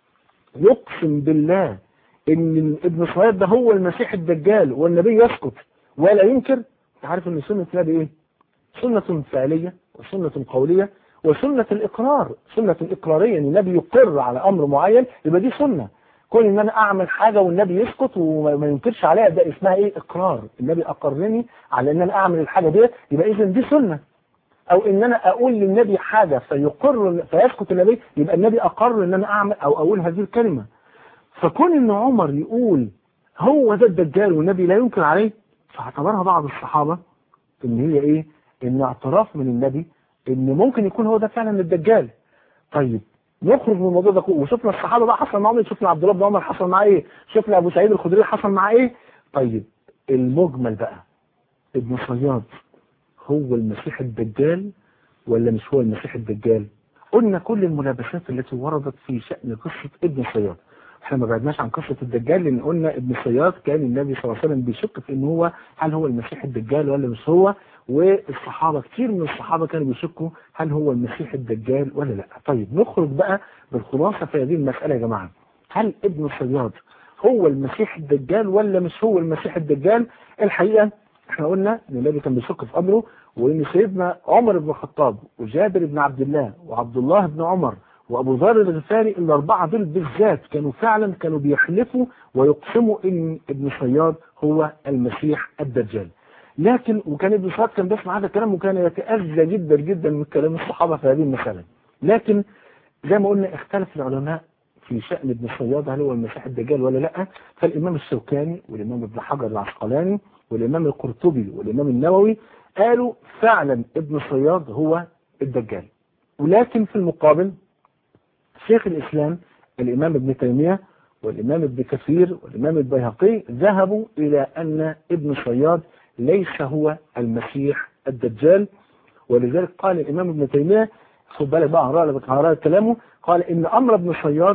يقسم بالله ان ابن صهيب ده هو المسيح الدجال والنبي يسكت ولا ينكر انت عارف ان سنة النبي ايه سنة فعلية وسنة قولية وسنة الإقرار سنة إقرارية ان النبي يقر على أمر معين يبقى دي سنة كون ان انا اعمل حاجة والنبي يسكت وما ينكرش عليها ده اسمها ايه اقرار النبي اقرني على ان انا اعمل الحاجة دي يبقى اذا دي سنة او ان انا اقول للنبي حاجة فيقر فيسكت النبي يبقى النبي اقر ان انا اعمل او اقول هذه الكلمة فكون ان عمر يقول هو ده الدجال والنبي لا ينكر عليه فاعتبرها بعض الصحابة ان هي ايه ان اعتراف من النبي ان ممكن يكون هو ده فعلا الدجال طيب نخرج من الموضوع ده كله وشفنا الصحابة بقى حصل معاهم ايه شفنا عبد الله بن عمر حصل معاه ايه شفنا ابو سعيد الخدري حصل معاه ايه طيب المجمل بقى ابن صياد هو المسيح الدجال ولا مش هو المسيح الدجال قلنا كل الملابسات التي وردت في شأن قصة ابن صياد احنا ما بعدناش عن قصة الدجال لان قلنا ابن صياد كان النبي صلى الله عليه وسلم بيشك في ان هو هل هو المسيح الدجال ولا مش هو والصحابة كتير من الصحابة كانوا بيشكوا هل هو المسيح الدجال ولا لا طيب نخرج بقى بالخلاصة في هذه المسألة يا جماعة هل ابن صياد هو المسيح الدجال ولا مش هو المسيح الدجال الحقيقة احنا قلنا ان النبي كان بيشك في امره وان سيدنا عمر بن الخطاب وجابر بن عبد الله وعبد الله بن عمر وابو ذر الغفاري الاربعه دول بالذات كانوا فعلا كانوا بيحلفوا ويقسموا ان ابن صياد هو المسيح الدجال لكن وكان ابن صياد كان بيسمع هذا الكلام وكان يتاذى جدا جدا من كلام الصحابه في هذه المساله لكن زي ما قلنا اختلف العلماء في شأن ابن صياد هل هو المسيح الدجال ولا لا فالإمام الشوكاني والإمام ابن حجر العسقلاني والإمام القرطبي والإمام النووي قالوا فعلا ابن صياد هو الدجال ولكن في المقابل شيخ الإسلام الإمام ابن تيمية والإمام ابن كثير والإمام البيهقي ذهبوا إلى أن ابن صياد ليس هو المسيح الدجال ولذلك قال الإمام ابن تيمية خد بالك بقى هقرا كلامه قال إن أمر ابن صياد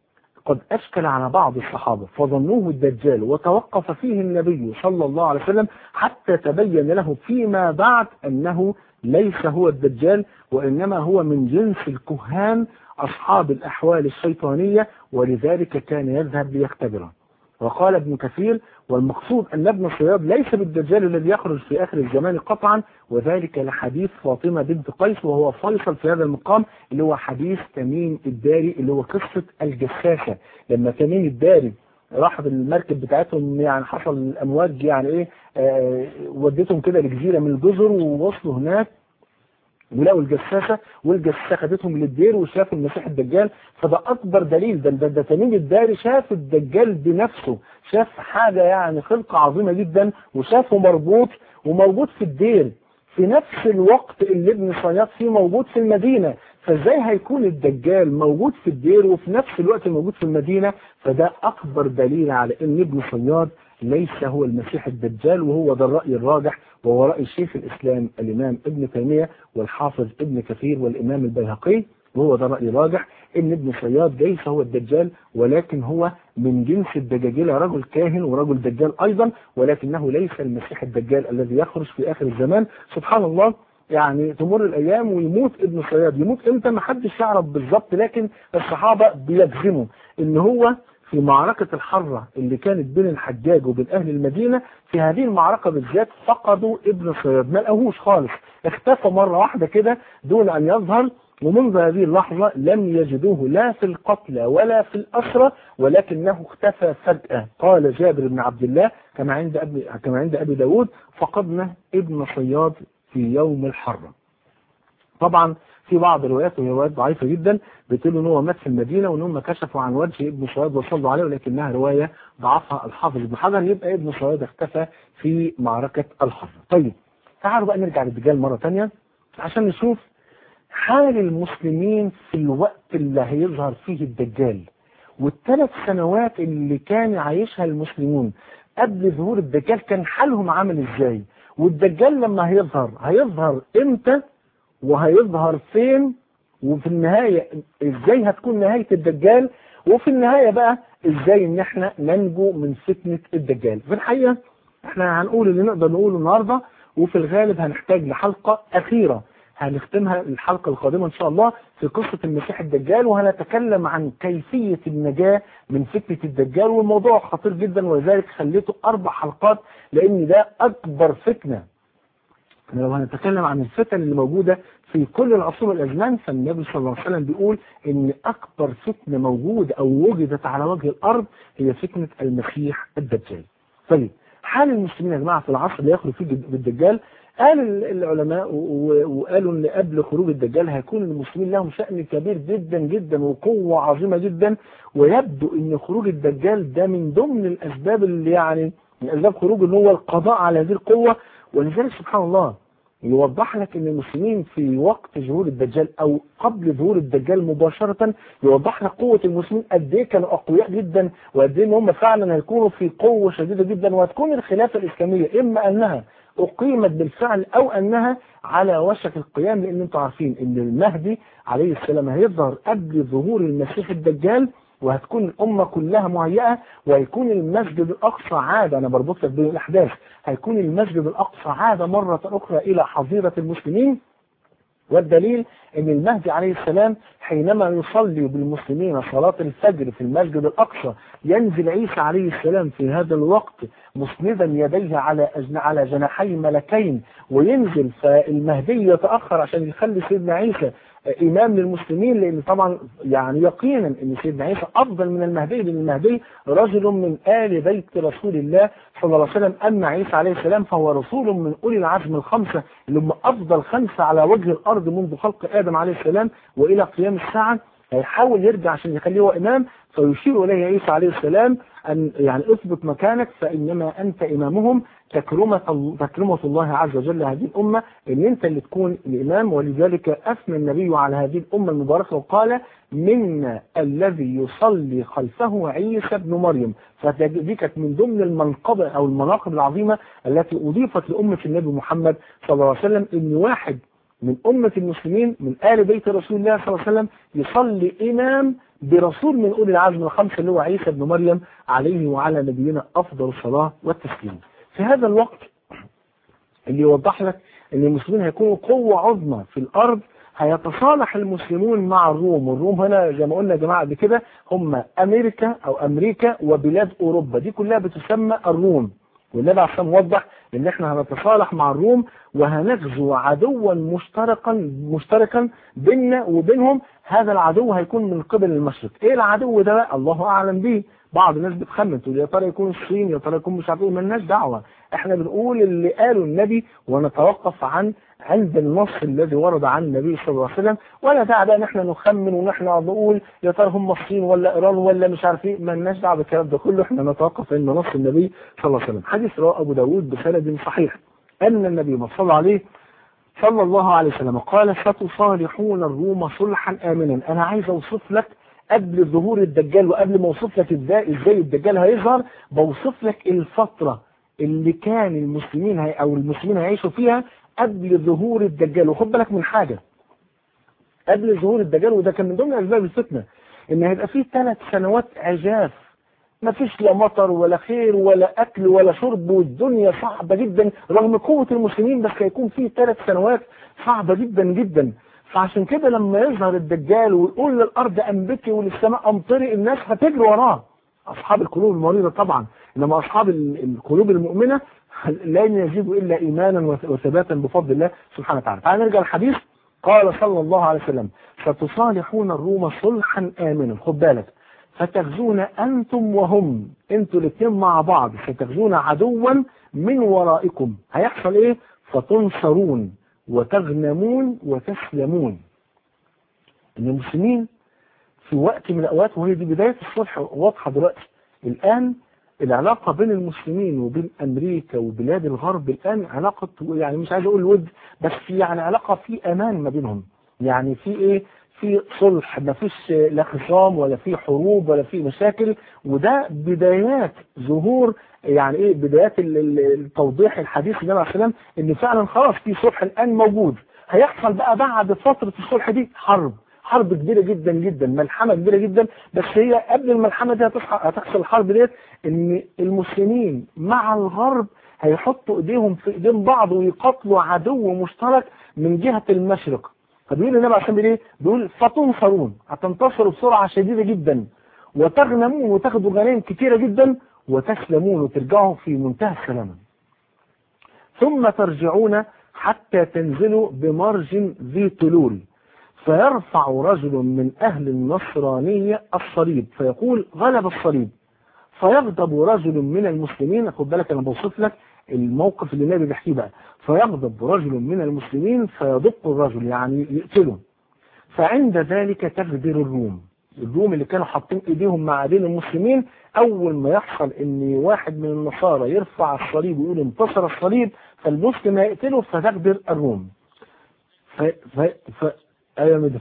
قد أشكل على بعض الصحابة فظنوه الدجال وتوقف فيه النبي صلى الله عليه وسلم حتى تبين له فيما بعد أنه ليس هو الدجال وإنما هو من جنس الكهان أصحاب الأحوال الشيطانية ولذلك كان يذهب ليختبره وقال ابن كثير والمقصود أن ابن صياد ليس بالدجال الذي يخرج في آخر الزمان قطعا وذلك لحديث فاطمة بنت قيس وهو فيصل في هذا المقام اللي هو حديث تميم الداري اللي هو قصة الجساسة لما تميم الداري راح بالمركب بتاعتهم يعني حصل الأمواج يعني إيه آه وديتهم كده لجزيرة من الجزر ووصلوا هناك ولقوا الجساسة والجساسة خدتهم للدير وشافوا المسيح الدجال فده أكبر دليل ده, ده, ده تميم الداري شاف الدجال بنفسه شاف حاجة يعني خلقة عظيمة جدا وشافه مربوط وموجود في الدير في نفس الوقت اللي ابن صياد فيه موجود في المدينة فازاي هيكون الدجال موجود في الدير وفي نفس الوقت موجود في المدينة فده أكبر دليل على ان ابن صياد ليس هو المسيح الدجال وهو ده الرأي الراجح وهو رأي شيخ الإسلام الإمام ابن تيمية والحافظ ابن كثير والإمام البيهقي وهو ده الرأي الراجح ان ابن صياد ليس هو الدجال ولكن هو من جنس الدجاجيل رجل كاهن ورجل دجال أيضا ولكنه ليس المسيح الدجال الذي يخرج في آخر الزمان سبحان الله يعني تمر الأيام ويموت ابن صياد يموت امتى ما حدش يعرف بالظبط لكن الصحابة بيجزموا ان هو في معركة الحرة اللي كانت بين الحجاج وبين أهل المدينة في هذه المعركة بالذات فقدوا ابن صياد ما لقوهوش خالص اختفى مرة واحدة كده دون أن يظهر ومنذ هذه اللحظة لم يجدوه لا في القتلى ولا في الأسرة ولكنه اختفى فجأة قال جابر بن عبد الله كما عند أبي, كما عند أبي داود فقدنا ابن صياد في يوم الحرة طبعا في بعض الروايات وهي روايات ضعيفة جدا بتقول ان هو مات في المدينة وان هم كشفوا عن وجه ابن صياد وصلوا عليه ولكنها رواية ضعفها الحافظ ابن حجر يبقى ابن صياد اختفى في معركة الحرة طيب تعالوا بقى نرجع للدجال مرة تانية عشان نشوف حال المسلمين في الوقت اللي هيظهر فيه الدجال والثلاث سنوات اللي كان عايشها المسلمون قبل ظهور الدجال كان حالهم عامل ازاي والدجال لما هيظهر هيظهر امتى وهيظهر فين وفي النهاية ازاي هتكون نهاية الدجال وفي النهاية بقى ازاي ان احنا ننجو من فتنة الدجال في الحقيقة احنا هنقول اللي نقدر نقوله النهاردة وفي الغالب هنحتاج لحلقة اخيرة هنختمها الحلقة القادمة ان شاء الله في قصة المسيح الدجال وهنتكلم عن كيفية النجاة من فتنة الدجال والموضوع خطير جدا ولذلك خليته اربع حلقات لان ده اكبر فتنة لو هنتكلم عن الفتن اللي موجودة في كل العصور والازمان فالنبي صلى الله عليه وسلم بيقول ان اكبر فتنة موجودة او وجدت على وجه الارض هي فتنة المسيح الدجال طيب حال المسلمين يا جماعة في العصر اللي يخرج فيه بالدجال قال العلماء وقالوا ان قبل خروج الدجال هيكون المسلمين لهم شأن كبير جدا جدا وقوة عظيمة جدا ويبدو ان خروج الدجال ده من ضمن الاسباب اللي يعني من اسباب خروجه ان هو القضاء على هذه القوة ولذلك سبحان الله يوضح لك ان المسلمين في وقت ظهور الدجال او قبل ظهور الدجال مباشرة يوضح لك قوة المسلمين قد ايه كانوا اقوياء جدا وقد ايه ان هم فعلا هيكونوا في قوة شديدة جدا وهتكون الخلافة الاسلامية اما انها اقيمت بالفعل او انها على وشك القيام لان انتم عارفين ان المهدي عليه السلام هيظهر قبل ظهور المسيح الدجال وهتكون الأمة كلها مهيئة وهيكون المسجد الأقصى عادة أنا بربط لك بين الأحداث هيكون المسجد الأقصى عادة مرة أخرى إلى حظيرة المسلمين والدليل ان المهدي عليه السلام حينما يصلي بالمسلمين صلاة الفجر في المسجد الأقصى ينزل عيسى عليه السلام في هذا الوقت مسندا يديه على على جناحي ملكين وينزل فالمهدي يتأخر عشان يخلي سيدنا عيسى إمام للمسلمين لأن طبعا يعني يقينا أن سيدنا عيسى أفضل من المهدي لأن المهدي رجل من آل بيت رسول الله صلى الله عليه وسلم أما عيسى عليه السلام فهو رسول من أولي العزم الخمسة اللي هم أفضل خمسة على وجه الأرض منذ خلق آدم عليه السلام وإلى قيام الساعة هيحاول يرجع عشان يخليه هو إمام فيشير إليه عيسى عليه السلام أن يعني اثبت مكانك فإنما أنت إمامهم تكرمة, تكرمة الله عز وجل هذه الأمة إن أنت اللي تكون الإمام ولذلك أثنى النبي على هذه الأمة المباركة وقال منا الذي يصلي خلفه عيسى بن مريم فدي كانت من ضمن المنقب أو المناقب العظيمة التي أضيفت لأمة النبي محمد صلى الله عليه وسلم إن واحد من أمة المسلمين من آل بيت رسول الله صلى الله عليه وسلم يصلي إمام برسول من أولي العزم الخمسة اللي هو عيسى بن مريم عليه وعلى نبينا أفضل الصلاة والتسليم في هذا الوقت اللي يوضح لك ان المسلمين هيكونوا قوة عظمى في الارض هيتصالح المسلمون مع الروم والروم هنا زي ما قلنا يا جماعة قبل كده هم امريكا او امريكا وبلاد اوروبا دي كلها بتسمى الروم والنبي عليه الصلاه وضح ان احنا هنتصالح مع الروم وهنغزو عدوا مشتركا مشتركا بيننا وبينهم هذا العدو هيكون من قبل المشرق ايه العدو ده بقى الله اعلم به بعض الناس بتخمن تقول يا ترى يكون الصين يا ترى يكون مش عارف ايه مالناش دعوه احنا بنقول اللي قاله النبي ونتوقف عن عند النص الذي ورد عن النبي صلى الله عليه وسلم ولا داعي بقى ان احنا نخمن وان احنا نقول يا ترى هم الصين ولا ايران ولا مش عارف ايه مالناش دعوه بالكلام ده كله احنا نتوقف عند نص النبي صلى الله عليه وسلم حديث رواه ابو داود بسند صحيح ان النبي صلى الله عليه صلى الله عليه وسلم قال ستصالحون الروم صلحا امنا انا عايز اوصف لك قبل ظهور الدجال وقبل ما اوصف لك ازاي ازاي الدجال هيظهر بوصف لك الفترة اللي كان المسلمين هي او المسلمين هيعيشوا فيها قبل ظهور الدجال وخد بالك من حاجة قبل ظهور الدجال وده كان من ضمن اسباب الفتنة ان هيبقى فيه ثلاث سنوات عجاف ما فيش لا مطر ولا خير ولا اكل ولا شرب والدنيا صعبة جدا رغم قوة المسلمين بس هيكون فيه ثلاث سنوات صعبة جدا جدا فعشان كده لما يظهر الدجال ويقول للأرض أنبتي وللسماء أمطري الناس هتجري وراه أصحاب القلوب المريضة طبعا إنما أصحاب القلوب المؤمنة لن يزيدوا إلا إيمانا وثباتا بفضل الله سبحانه وتعالى تعال نرجع الحديث قال صلى الله عليه وسلم ستصالحون الروم صلحا آمنا خد بالك فتغزون أنتم وهم انتوا الاثنين مع بعض ستغزون عدوا من ورائكم هيحصل ايه فتنصرون وتغنمون وتسلمون ان المسلمين في وقت من الاوقات وهي دي بداية الصلح واضحة دلوقتي الان العلاقة بين المسلمين وبين امريكا وبلاد الغرب الان علاقة يعني مش عايز اقول ود بس في يعني علاقة في امان ما بينهم يعني في ايه في صلح ما فيش لا خصام ولا في حروب ولا في مشاكل وده بدايات ظهور يعني ايه بدايات ال- ال- التوضيح الحديث النبي عليه السلام ان فعلا خلاص في صلح الان موجود هيحصل بقى بعد فترة الصلح دي حرب حرب كبيرة جدا جدا ملحمة كبيرة جدا بس هي قبل الملحمة دي هتصح- هتحصل الحرب ديت ان المسلمين مع الغرب هيحطوا ايديهم في ايدين بعض ويقاتلوا عدو مشترك من جهة المشرق فبيقول النبي عليه الصلاة والسلام ايه بيقول فتنصرون هتنتصروا بسرعة شديدة جدا وتغنمون وتاخدوا غنائم كتيرة جدا وتسلمون وترجعوا في منتهى السلامة ثم ترجعون حتى تنزلوا بمرج ذي تلول فيرفع رجل من أهل النصرانية الصليب فيقول غلب الصليب فيغضب رجل من المسلمين خد بالك أنا بوصف لك الموقف اللي النبي بيحكيه بقى فيغضب رجل من المسلمين فيدق الرجل يعني يقتله فعند ذلك تغدر الروم الروم اللي كانوا حاطين ايديهم مع ايدين المسلمين اول ما يحصل ان واحد من النصارى يرفع الصليب ويقول انتصر الصليب فالمسلم هيقتله فتغدر الروم ف... ف... ف... ايوه مدر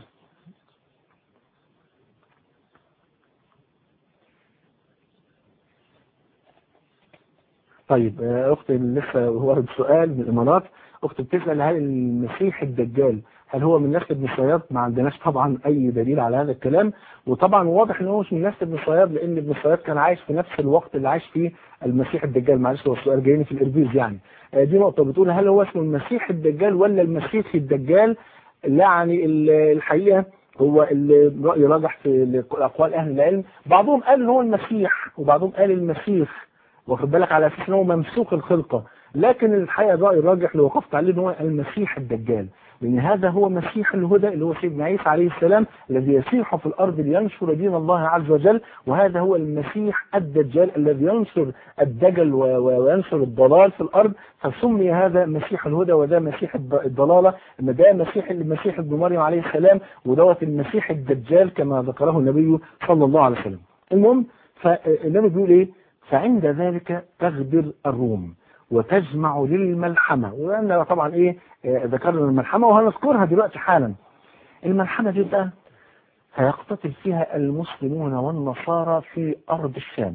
طيب آه، اختي اللي لسه ورد سؤال من الامارات اختي بتسال هل المسيح الدجال هل هو من نسل ابن صياد ما عندناش طبعا اي دليل على هذا الكلام وطبعا واضح ان هو مش من نسل ابن صياد لان ابن صياد كان عايش في نفس الوقت اللي عايش فيه المسيح الدجال معلش هو السؤال جايني في الاربيز يعني آه، دي نقطه بتقول هل هو اسمه المسيح الدجال ولا المسيح الدجال لا يعني ال- الحقيقه هو الرأي راجح في اقوال اهل العلم بعضهم قال ان هو المسيح وبعضهم قال المسيح واخد بالك على اساس ان هو ممسوك الخلقه لكن الحقيقه الراي الراجح اللي وقفت عليه ان هو المسيح الدجال لان هذا هو مسيح الهدى اللي هو سيدنا عيسى عليه السلام الذي يسيح في الارض لينشر دين الله عز وجل وهذا هو المسيح الدجال الذي ينشر الدجل و- و- وينشر الضلال في الارض فسمي هذا مسيح الهدى وده مسيح الض- الضلاله ان ده مسيح المسيح ابن مريم عليه السلام ودوت المسيح الدجال كما ذكره النبي صلى الله عليه وسلم المهم فالنبي بيقول ايه فعند ذلك تغدر الروم وتجمع للملحمة وأنا طبعا إيه آه، ذكرنا الملحمة وهنذكرها دلوقتي حالا الملحمة دي بقى هيقتتل فيها المسلمون والنصارى في أرض الشام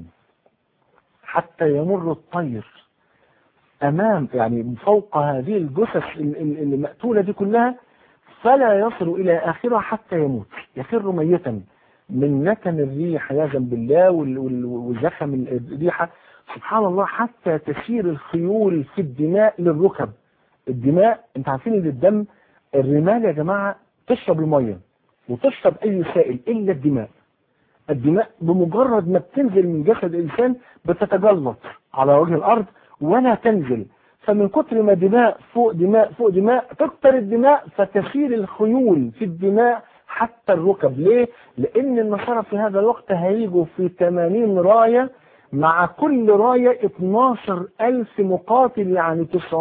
حتى يمر الطير أمام يعني فوق هذه الجثث ال- ال- المقتولة دي كلها فلا يصل إلى آخرها حتى يموت يخر ميتا من نتن الريح عياذا بالله وال- وال- وزخم الريحة سبحان الله حتى تسير الخيول في الدماء للركب الدماء انت عارفين ان الدم الرمال يا جماعة تشرب المية وتشرب اي سائل الا الدماء الدماء بمجرد ما بتنزل من جسد الانسان بتتجلط على وجه الارض ولا تنزل فمن كتر ما دماء فوق دماء فوق دماء تكتر الدماء فتسير الخيول في الدماء حتى الركب ليه؟ لأن النصارى في هذا الوقت هيجوا في 80 راية مع كل راية 12 ألف مقاتل يعني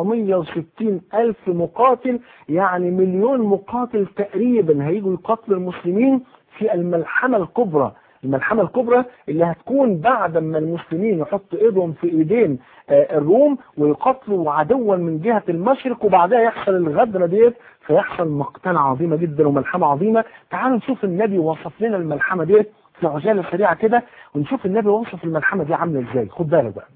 960 ألف مقاتل يعني مليون مقاتل تقريبا هيجوا يقاتلوا المسلمين في الملحمة الكبرى الملحمة الكبرى اللي هتكون بعد ما المسلمين يحطوا ايدهم في ايدين آه، الروم ويقاتلوا عدوا من جهة المشرق وبعدها يحصل الغدرة ديت فيحصل مقتلة عظيمة جدا وملحمة عظيمة تعالوا نشوف النبي وصف لنا الملحمة ديت في عجالة سريعة كده ونشوف النبي وصف الملحمة دي عاملة ازاي خد بالك بقى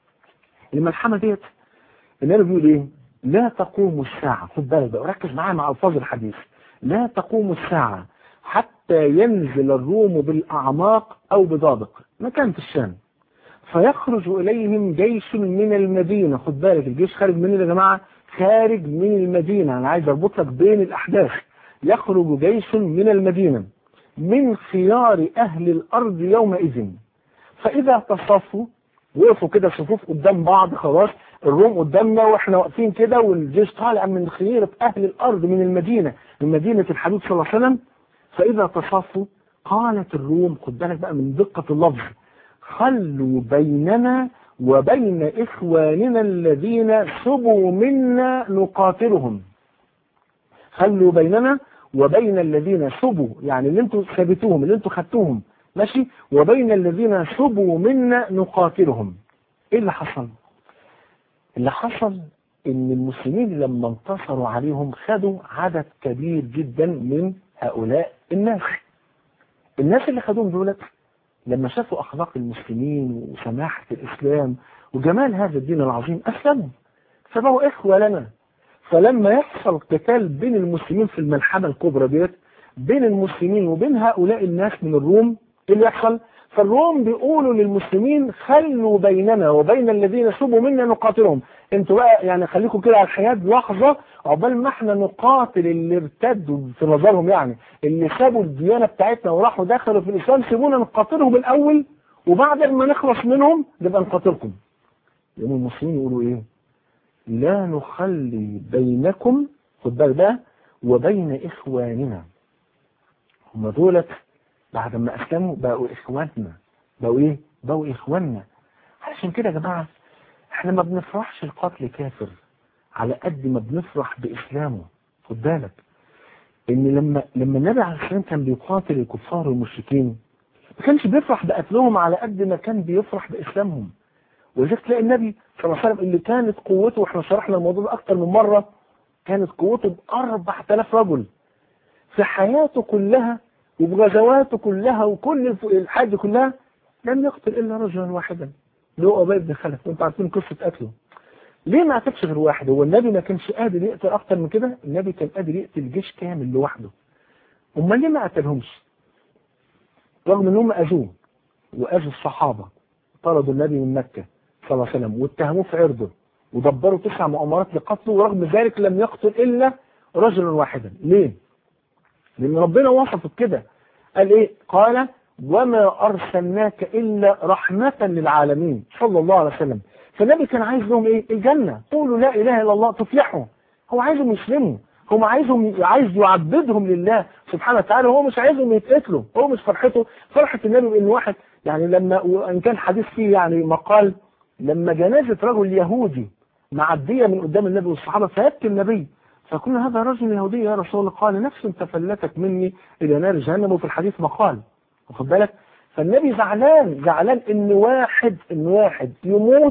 الملحمة ديت النبي بيقول ايه لا تقوم الساعة خد بالك بقى وركز معايا مع الفاظ الحديث لا تقوم الساعة حتى ينزل الروم بالأعماق أو بضابق مكان في الشام فيخرج إليهم جيش من المدينة خد بالك الجيش خارج منين يا جماعة خارج من المدينة أنا عايز أربط لك بين الأحداث يخرج جيش من المدينة من خيار أهل الأرض يومئذ فإذا تصفوا وقفوا كده صفوف قدام بعض خلاص الروم قدامنا واحنا واقفين كده والجيش طالع من خيرة أهل الأرض من المدينة من مدينة الحبيب صلى الله عليه وسلم فإذا تصفوا قالت الروم خد بالك بقى من دقة اللفظ خلوا بيننا وبين إخواننا الذين سبوا منا نقاتلهم خلوا بيننا وبين الذين سبوا يعني اللي انتوا ثبتوهم اللي انتوا خدتوهم ماشي وبين الذين سبوا منا نقاتلهم ايه اللي حصل اللي حصل ان المسلمين لما انتصروا عليهم خدوا عدد كبير جدا من هؤلاء الناس الناس اللي خدوهم دولت لما شافوا أخلاق المسلمين وسماحة الإسلام وجمال هذا الدين العظيم أسلموا فبقوا إخوة لنا فلما يحصل قتال بين المسلمين في الملحمة الكبرى ديت بين المسلمين وبين هؤلاء الناس من الروم ايه اللي يحصل فالروم بيقولوا للمسلمين خلوا بيننا وبين الذين سبوا منا نقاتلهم انتوا بقى يعني خليكم كده على الحياة لحظة عقبال ما احنا نقاتل اللي ارتدوا في نظرهم يعني اللي سابوا الديانة بتاعتنا وراحوا دخلوا في الاسلام سيبونا نقاتلهم الاول وبعد ما نخلص منهم نبقى نقاتلكم يوم المسلمين يقولوا ايه لا نخلي بينكم خد بالك بقى وبين اخواننا هم دولت بعد ما اسلموا بقوا اخواننا بقوا ايه بقوا اخواننا علشان كده يا جماعه احنا ما بنفرحش القتل كافر على قد ما بنفرح باسلامه خد بالك ان لما لما النبي عليه الصلاه والسلام كان بيقاتل الكفار والمشركين ما كانش بيفرح بقتلهم على قد ما كان بيفرح باسلامهم ولذلك تلاقي النبي صلى الله عليه وسلم اللي كانت قوته واحنا شرحنا الموضوع ده اكتر من مره كانت قوته ب 4000 رجل في حياته كلها وبغزواته كلها وكل الحاجة كلها لم يقتل إلا رجلا واحدا اللي هو أبي بن خلف وانتم عارفين قصة قتله ليه ما قتلش غير واحد هو النبي ما كانش قادر يقتل أكتر من كده النبي كان قادر يقتل جيش كامل لوحده امال ليه ما قتلهمش رغم ان هم أذوه وأذوا الصحابة طردوا النبي من مكة صلى الله عليه وسلم واتهموه في عرضه ودبروا تسع مؤامرات لقتله ورغم ذلك لم يقتل إلا رجلا واحدا ليه؟ لأن ربنا وصفه كده قال إيه قال وما أرسلناك إلا رحمة للعالمين صلى الله عليه وسلم فالنبي كان عايز لهم إيه الجنة قولوا لا إله إلا الله تفلحوا هو عايزهم يسلموا هو عايزهم عايز يعبدهم لله سبحانه وتعالى هو مش عايزهم يتقتلوا هو مش فرحته فرحة النبي بأن واحد يعني لما وإن كان حديث فيه يعني مقال لما جنازة رجل يهودي معدية من قدام النبي والصحابة فيبكي النبي فقل هذا رجل يهودي يا رسول الله قال نفس تفلتت مني إلى نار جهنم وفي الحديث مقال واخد بالك فالنبي زعلان زعلان ان واحد ان واحد يموت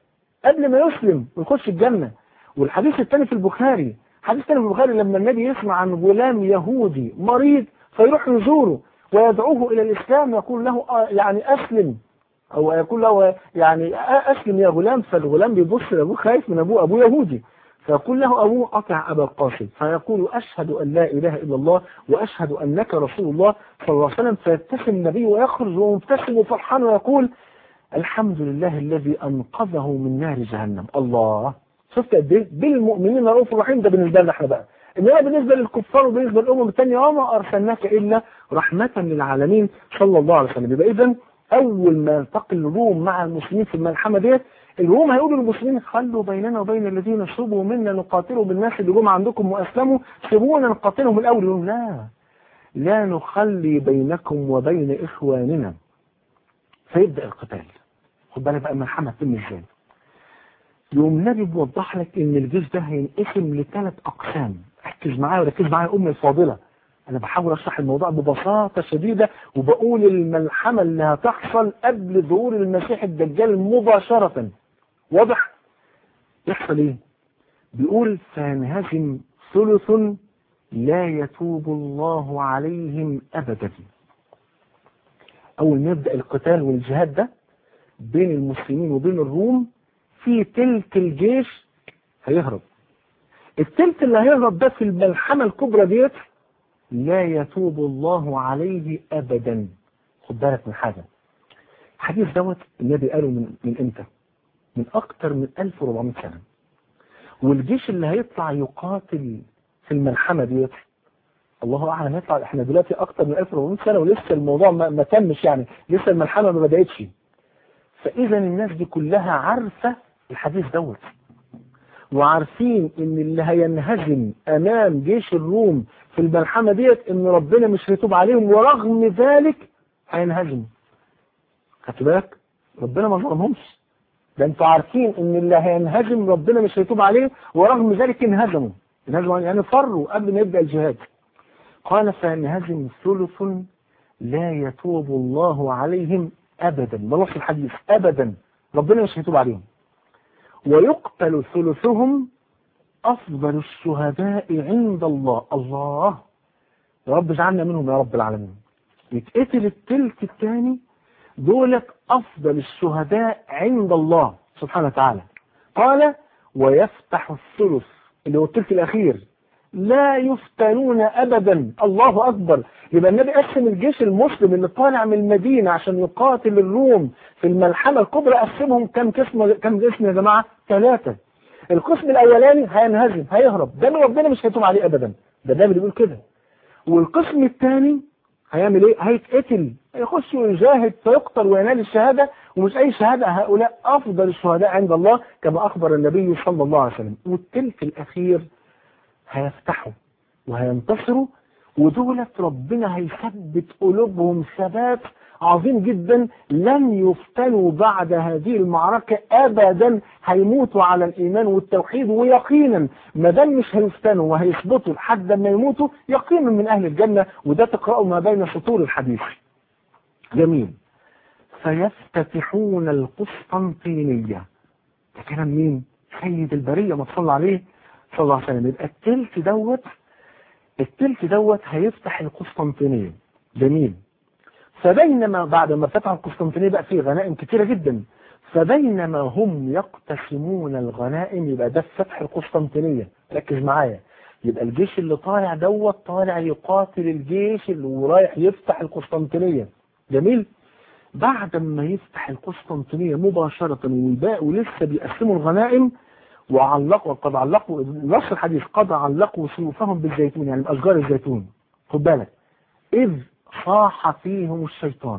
قبل ما يسلم ويخش الجنة والحديث الثاني في البخاري حديث الثاني في البخاري لما النبي يسمع عن غلام يهودي مريض فيروح يزوره ويدعوه إلى الإسلام يقول له يعني أسلم أو يقول له يعني أسلم يا غلام فالغلام بيبص لأبوه خايف من أبوه أبوه يهودي فيقول له أبوه أطع أبا القاسم فيقول أشهد أن لا إله إلا الله وأشهد أنك رسول الله صلى الله عليه وسلم فيبتسم النبي ويخرج ومبتسم وفرحان ويقول الحمد لله الذي أنقذه من نار جهنم الله شفت قد ايه بالمؤمنين رؤوف رحيم ده بالنسبة لنا احنا بقى انما بالنسبة للكفار وبالنسبة للأمم الثانية وما أرسلناك إلا رحمة للعالمين صلى الله عليه وسلم يبقى إذا أول ما يلتقي الروم مع المسلمين في الملحمة ديت الروم هيقولوا للمسلمين خلوا بيننا وبين الذين سبوا منا نقاتلوا بالناس اللي جم عندكم وأسلموا سيبونا نقاتلهم الأول يقولون لا لا نخلي بينكم وبين إخواننا فيبدأ القتال خد بالك بقى الملحمة تتم ازاي يوم النبي بيوضح لك ان الجيش ده هينقسم لثلاث اقسام ركز معايا وركز معايا امي الفاضله انا بحاول اشرح الموضوع ببساطه شديده وبقول الملحمه اللي هتحصل قبل ظهور المسيح الدجال مباشره واضح يحصل ايه بيقول فينهزم ثلث لا يتوب الله عليهم ابدا اول ما يبدا القتال والجهاد ده بين المسلمين وبين الروم في تلك الجيش هيهرب التلك اللي هيهرب ده في الملحمة الكبرى ديت لا يتوب الله عليه أبدا خد بالك من حاجة الحديث دوت النبي قاله من, من امتى من أكتر من 1400 سنة والجيش اللي هيطلع يقاتل في الملحمة ديت الله أعلم يطلع احنا دلوقتي أكتر من 1400 سنة ولسه الموضوع ما, ما تمش يعني لسه الملحمة ما بدأتش فإذا الناس دي كلها عارفة الحديث دوت وعارفين ان اللي هينهزم امام جيش الروم في الملحمة ديت ان ربنا مش هيتوب عليهم ورغم ذلك هينهزموا خدت بالك ربنا ما ظلمهمش ده انتوا عارفين ان اللي هينهزم ربنا مش هيتوب عليه ورغم ذلك انهزموا انهزموا يعني فروا قبل ما يبدأ الجهاد قال فينهزم ثلث لا يتوب الله عليهم ابدا ده نص الحديث ابدا ربنا مش هيتوب عليهم ويقتل ثلثهم افضل الشهداء عند الله الله يا رب اجعلنا منهم يا رب العالمين يتقتل التلت الثاني دولت أفضل الشهداء عند الله سبحانه وتعالى قال ويفتح الثلث اللي هو التلت الأخير لا يفتنون أبدا الله أكبر يبقى النبي قسم الجيش المسلم اللي طالع من المدينة عشان يقاتل الروم في الملحمة الكبرى قسمهم كم قسم كم قسم يا جماعة ثلاثة القسم الأولاني هينهزم هيهرب ده اللي ربنا مش هيتوب عليه أبدا ده ده اللي بيقول كده والقسم الثاني هيعمل ايه هيتقتل هيخش ويجاهد فيقتل وينال الشهادة ومش اي شهادة هؤلاء افضل الشهداء عند الله كما اخبر النبي صلى الله عليه وسلم والتلك الاخير هيفتحوا وهينتصروا ودولة ربنا هيثبت قلوبهم ثبات عظيم جدا لن يفتنوا بعد هذه المعركة ابدا هيموتوا على الايمان والتوحيد ويقينا ما دام مش هيفتنوا وهيثبتوا لحد ما يموتوا يقينا من اهل الجنة وده تقرأوا ما بين سطور الحديث جميل فيفتتحون القسطنطينية ده كلام مين سيد البرية ما تصلى عليه صلى الله عليه وسلم يبقى التلت دوت التلت دوت هيفتح القسطنطينية جميل فبينما بعد ما فتحوا القسطنطينية بقى فيه غنائم كتيرة جدا فبينما هم يقتسمون الغنائم يبقى ده فتح القسطنطينية ركز معايا يبقى الجيش اللي طالع دوت طالع يقاتل الجيش اللي رايح يفتح القسطنطينية جميل بعد ما يفتح القسطنطينية مباشرة والباقي ولسه بيقسموا الغنائم وعلقوا قد علقوا نص الحديث قد علقوا سيوفهم بالزيتون يعني بأشجار الزيتون خد بالك إذ صاح فيهم الشيطان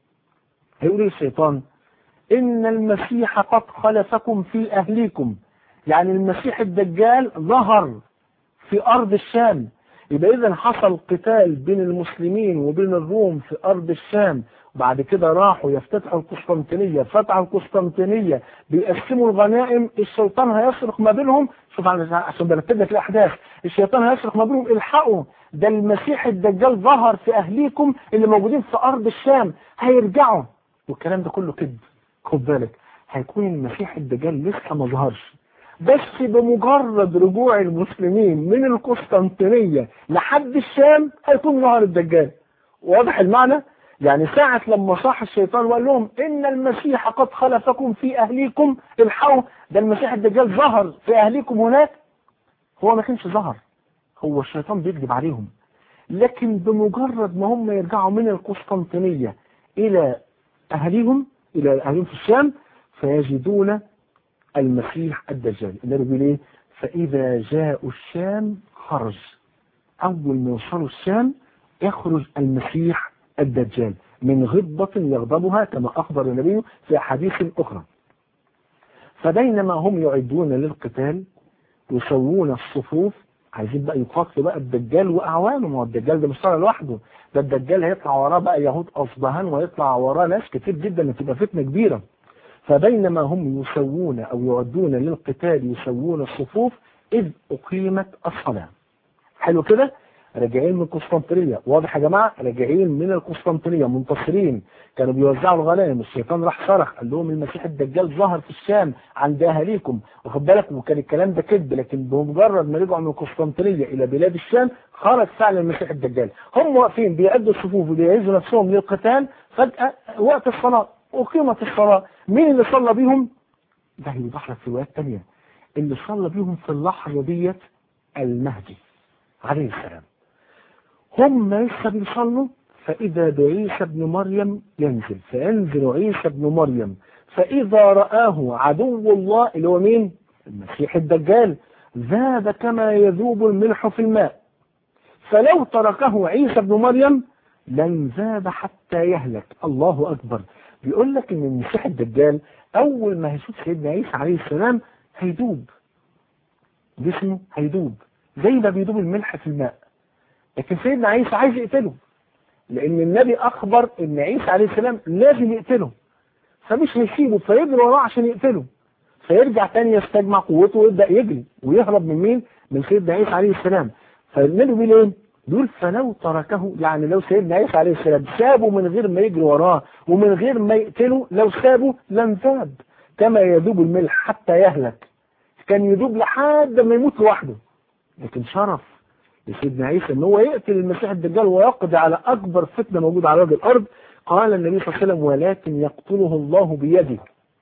هيقول ايه الشيطان إن المسيح قد خلفكم في أهليكم يعني المسيح الدجال ظهر في أرض الشام يبقى إذا حصل قتال بين المسلمين وبين الروم في أرض الشام بعد كده راحوا يفتتحوا القسطنطينية فتحوا القسطنطينية بيقسموا الغنائم الشيطان هيصرخ ما بينهم شوف عشان برتب لك الأحداث الشيطان هيصرخ ما بينهم الحقوا ده المسيح الدجال ظهر في أهليكم اللي موجودين في أرض الشام هيرجعوا والكلام ده كله كذب خد بالك هيكون المسيح الدجال لسه ما ظهرش بس بمجرد رجوع المسلمين من القسطنطينية لحد الشام هيكون ظهر الدجال واضح المعنى يعني ساعة لما صاح الشيطان وقال لهم إن المسيح قد خلفكم في أهليكم الحقوا ده المسيح الدجال ظهر في أهليكم هناك هو ما كانش ظهر هو الشيطان بيكذب عليهم لكن بمجرد ما هم يرجعوا من القسطنطينية إلى أهليهم إلى أهلهم في الشام فيجدون المسيح الدجال النبي بيقول ايه فإذا جاءوا الشام خرج أول ما يوصلوا الشام يخرج المسيح الدجال من غضبة يغضبها كما أخبر النبي في أحاديث أخرى فبينما هم يعدون للقتال يسوون الصفوف عايزين بقى يقاتلوا بقى الدجال وأعوانه ما هو الدجال ده مش طالع لوحده ده الدجال هيطلع وراه بقى يهود أصبهان ويطلع وراه ناس كتير جدا تبقى فتنة كبيرة فبينما هم يسوون أو يعدون للقتال يسوون الصفوف إذ أقيمت الصلاة حلو كده راجعين من القسطنطينية واضح يا جماعة راجعين من القسطنطينية منتصرين كانوا بيوزعوا الغنائم الشيطان راح صرخ قال لهم المسيح الدجال ظهر في الشام عند أهاليكم واخد بالك وكان الكلام ده كذب لكن بمجرد ما رجعوا من القسطنطينية إلى بلاد الشام خرج فعلا المسيح الدجال هم واقفين بيعدوا الصفوف وبيعزوا نفسهم للقتال فجأة وقت الصلاة أقيمت الصلاة مين اللي صلى بيهم ده هيوضح لك في روايات تانية اللي صلى بيهم في اللحظة ديت المهدي عليه السلام هم لسه بيصلوا فإذا بعيسى ابن مريم ينزل فينزل عيسى ابن مريم فإذا رآه عدو الله اللي هو مين المسيح الدجال ذاب كما يذوب الملح في الماء فلو تركه عيسى ابن مريم لن ذاب حتى يهلك الله أكبر بيقول لك ان المسيح الدجال اول ما هيشوف سيدنا عيسى عليه السلام هيدوب جسمه هيدوب زي ما بيدوب الملح في الماء لكن سيدنا عيسى عايز يقتله لان النبي اخبر ان عيسى عليه السلام لازم يقتله فمش هيسيبه فيجري وراه عشان يقتله فيرجع تاني يستجمع قوته ويبدا يجري ويهرب من مين؟ من سيدنا عيسى عليه السلام فالنبي بيقول ايه؟ بيقول فلو تركه يعني لو سيدنا عيسى عليه السلام سابه من غير ما يجري وراه ومن غير ما يقتله لو سابه لانذاب كما يذوب الملح حتى يهلك كان يذوب لحد ما يموت لوحده لكن شرف لسيدنا عيسى ان هو يقتل المسيح الدجال ويقضي على اكبر فتنه موجوده على وجه الارض قال النبي صلى الله عليه وسلم ولكن يقتله الله بيده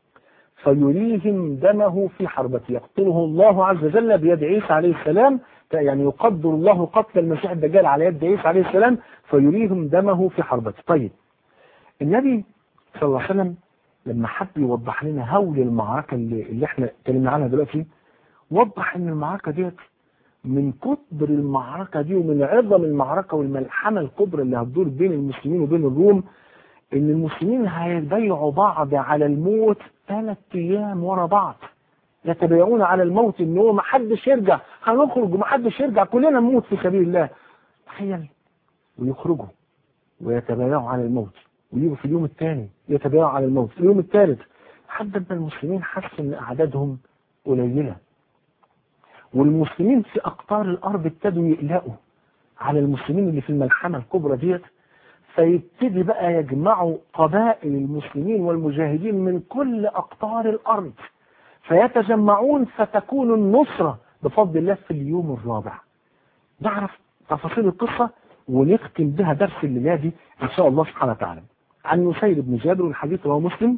فيريهم دمه في حربته يقتله الله عز وجل بيد عيسى عليه السلام يعني يقدر الله قتل المسيح الدجال على يد عيسى عليه السلام فيريهم دمه في حربته طيب النبي صلى الله عليه وسلم لما حب يوضح لنا هول المعركة اللي, اللي احنا اتكلمنا عنها دلوقتي وضح ان المعركة ديت من كبر المعركة دي ومن عظم المعركة والملحمة الكبرى اللي هتدور بين المسلمين وبين الروم ان المسلمين هيبايعوا بعض على الموت ثلاث ايام ورا بعض يتبايعون على الموت ان هو ما حدش يرجع هنخرج وما حدش يرجع كلنا نموت في سبيل الله تخيل ويخرجوا ويتبايعوا على الموت ويجوا في اليوم الثاني يتبايعوا على الموت في اليوم الثالث حتى ان المسلمين حسوا ان اعدادهم قليله والمسلمين في اقطار الارض ابتدوا يقلقوا على المسلمين اللي في الملحمه الكبرى ديت فيبتدي بقى يجمعوا قبائل المسلمين والمجاهدين من كل اقطار الارض فيتجمعون فتكون النصرة بفضل الله في اليوم الرابع نعرف تفاصيل القصة ونختم بها درس الليلة دي إن شاء الله سبحانه وتعالى عن نسير بن جابر والحديث رواه مسلم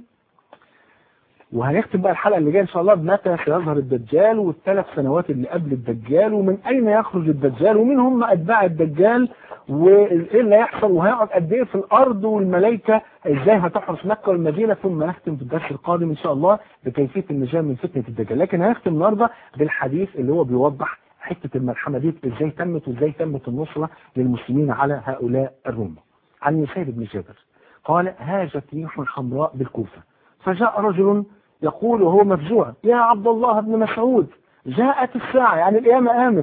وهنختم بقى الحلقة اللي جاية إن شاء الله بمتى سيظهر الدجال والثلاث سنوات اللي قبل الدجال ومن أين يخرج الدجال ومين هم أتباع الدجال وايه اللي هيحصل وهيقعد قد ايه في الارض والملائكه ازاي هتحرس مكه والمدينه ثم نختم في الدرس القادم ان شاء الله بكيفيه النجاه من فتنه الدجال لكن هنختم النهارده بالحديث اللي هو بيوضح حته الملحمه دي ازاي تمت وازاي تمت النصره للمسلمين على هؤلاء الروم عن نسير بن جابر قال هاجت ريح حمراء بالكوفه فجاء رجل يقول وهو مفزوع يا عبد الله بن مسعود جاءت الساعه يعني القيامه قامت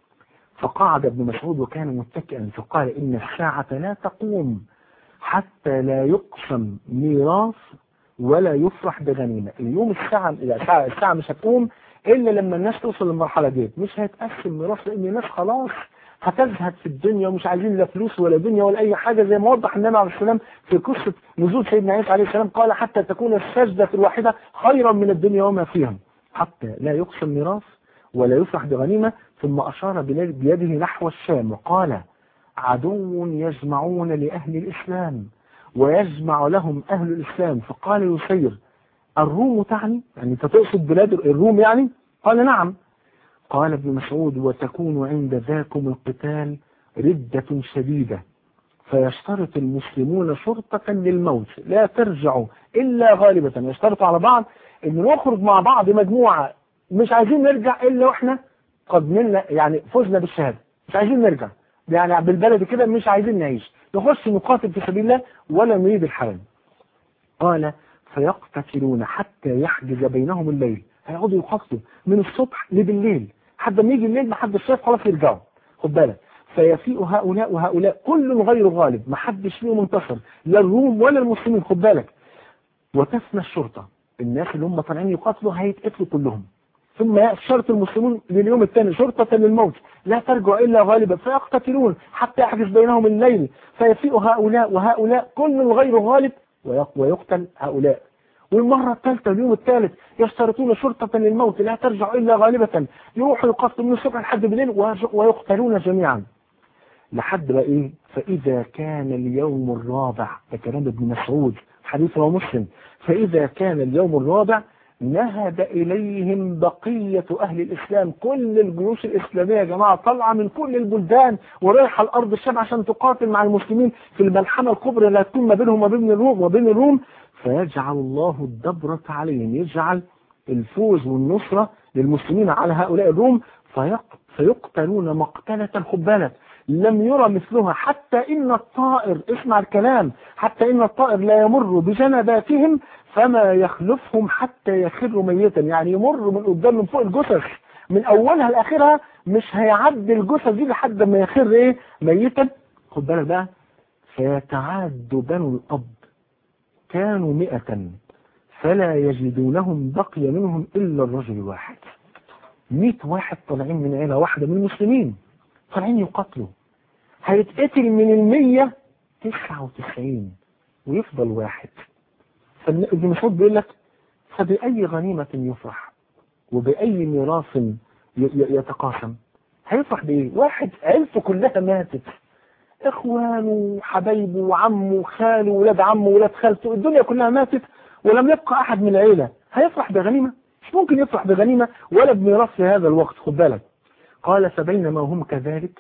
فقعد ابن مسعود وكان متكئا فقال إن الساعة لا تقوم حتى لا يقسم ميراث ولا يفرح بغنيمة اليوم الساعة الساعة, الساعة مش هتقوم إلا لما الناس توصل للمرحلة دي مش هيتقسم ميراث لأن الناس خلاص هتزهد في الدنيا ومش عايزين لا فلوس ولا دنيا ولا أي حاجة زي ما وضح النبي عليه السلام في قصة نزول سيدنا عيسى عليه السلام قال حتى تكون السجدة الواحدة خيرا من الدنيا وما فيها حتى لا يقسم ميراث ولا يفرح بغنيمة ثم أشار بيده نحو الشام وقال عدو يجمعون لأهل الإسلام ويجمع لهم أهل الإسلام فقال يسير الروم تعني يعني أنت تقصد بلاد الروم يعني قال نعم قال ابن مسعود وتكون عند ذاكم القتال ردة شديدة فيشترط المسلمون شرطة للموت لا ترجعوا إلا غالبة يشترطوا على بعض أن نخرج مع بعض مجموعة مش عايزين نرجع إلا وإحنا قد منا يعني فزنا بالشهادة مش عايزين نرجع يعني بالبلد كده مش عايزين نعيش نخش نقاتل في سبيل الله ولا نريد الحرام قال فيقتتلون حتى يحجز بينهم الليل هيقعدوا يقاتلوا من الصبح لبالليل حتى ما يجي الليل ما حدش شايف خلاص يرجعوا خد بالك فيفيء هؤلاء وهؤلاء كل غير غالب ما حدش فيهم منتصر لا الروم ولا المسلمين خد بالك وتفنى الشرطة الناس اللي هم طالعين يقاتلوا هيتقتلوا كلهم ثم يشترط المسلمون لليوم الثاني شرطة للموت لا ترجع إلا غالبا فيقتتلون حتى يحجز بينهم الليل فيفيء هؤلاء وهؤلاء كل غير غالب ويقتل هؤلاء والمرة الثالثة اليوم الثالث يشترطون شرطة للموت لا ترجع إلا غالبة يروحوا يقتلوا من الصبح لحد بالليل ويقتلون جميعا لحد بقى إيه فإذا كان اليوم الرابع ده كلام ابن مسعود حديث مسلم فإذا كان اليوم الرابع نهد إليهم بقية أهل الإسلام كل الجيوش الإسلامية يا جماعة طالعة من كل البلدان ورايحة الأرض الشام عشان تقاتل مع المسلمين في الملحمة الكبرى اللي هتكون ما بينهم وبين الروم وبين الروم فيجعل الله الدبرة عليهم يجعل الفوز والنصرة للمسلمين على هؤلاء الروم فيقتلون مقتلة خبالة لم يرى مثلها حتى إن الطائر اسمع الكلام حتى إن الطائر لا يمر بجنباتهم فما يخلفهم حتى يخروا ميتا يعني يمر من قدام من فوق الجثث من أولها لآخرها مش هيعدي الجثث دي لحد ما يخر إيه ميتا خد بالك بقى فيتعاد بنو الأب كانوا مئة فلا يجدونهم بقي منهم إلا الرجل الواحد مئة واحد طالعين من عيلة واحدة من المسلمين طالعين يقاتلوا هيتقتل من المية تسعة وتسعين ويفضل واحد فابن مسعود بيقول لك فبأي غنيمة يفرح وبأي ميراث يتقاسم هيفرح بايه واحد عيلته كلها ماتت اخوانه وحبايبه وعمه وخاله وولاد عمه وولاد خالته الدنيا كلها ماتت ولم يبقى احد من العيله هيفرح بغنيمه مش ممكن يفرح بغنيمه ولا بميراث في هذا الوقت خد بالك قال فبينما هم كذلك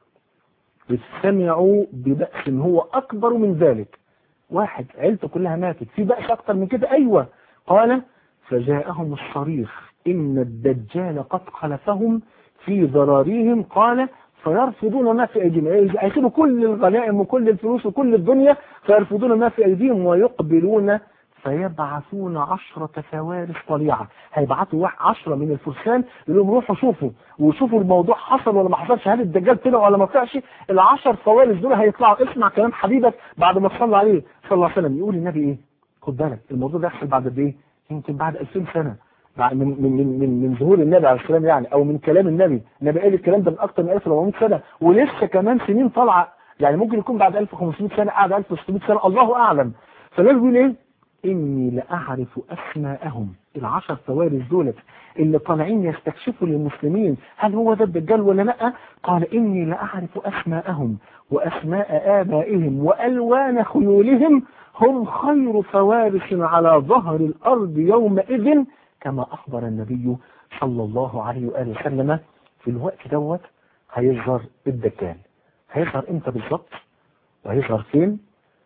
إذ سمعوا ببأس هو أكبر من ذلك واحد عيلته كلها ماتت في بأس أكتر من كده أيوة قال فجاءهم الصريخ إن الدجال قد خلفهم في ضراريهم قال فيرفضون ما في أيديهم هيسيبوا كل الغنائم وكل الفلوس وكل الدنيا فيرفضون ما في أيديهم ويقبلون فيبعثون عشرة فوارس طليعة هيبعثوا واحد عشرة من الفرسان يقول لهم روحوا شوفوا وشوفوا الموضوع حصل ولا ما حصلش هل الدجال طلع ولا ما طلعش العشر فوارس دول هيطلعوا اسمع كلام حبيبك بعد ما تصلى عليه صلى الله عليه وسلم يقول النبي ايه خد بالك الموضوع ده يحصل بعد قد ايه يمكن بعد 2000 سنة بعد من من من من, من ظهور النبي عليه السلام يعني او من كلام النبي النبي قال الكلام ده من اكثر من 1400 سنة ولسه كمان سنين طالعه يعني ممكن يكون بعد 1500 سنة قاعد 1600 سنة الله اعلم فالنبي بيقول ايه إني لأعرف أسماءهم العشر فوارس دولت اللي طالعين يستكشفوا للمسلمين هل هو ده الدجال ولا لا قال إني لأعرف أسماءهم وأسماء آبائهم وألوان خيولهم هم خير فوارس على ظهر الأرض يومئذ كما أخبر النبي صلى الله عليه وآله وسلم في الوقت دوت هيظهر الدجال هيظهر امتى بالظبط وهيظهر فين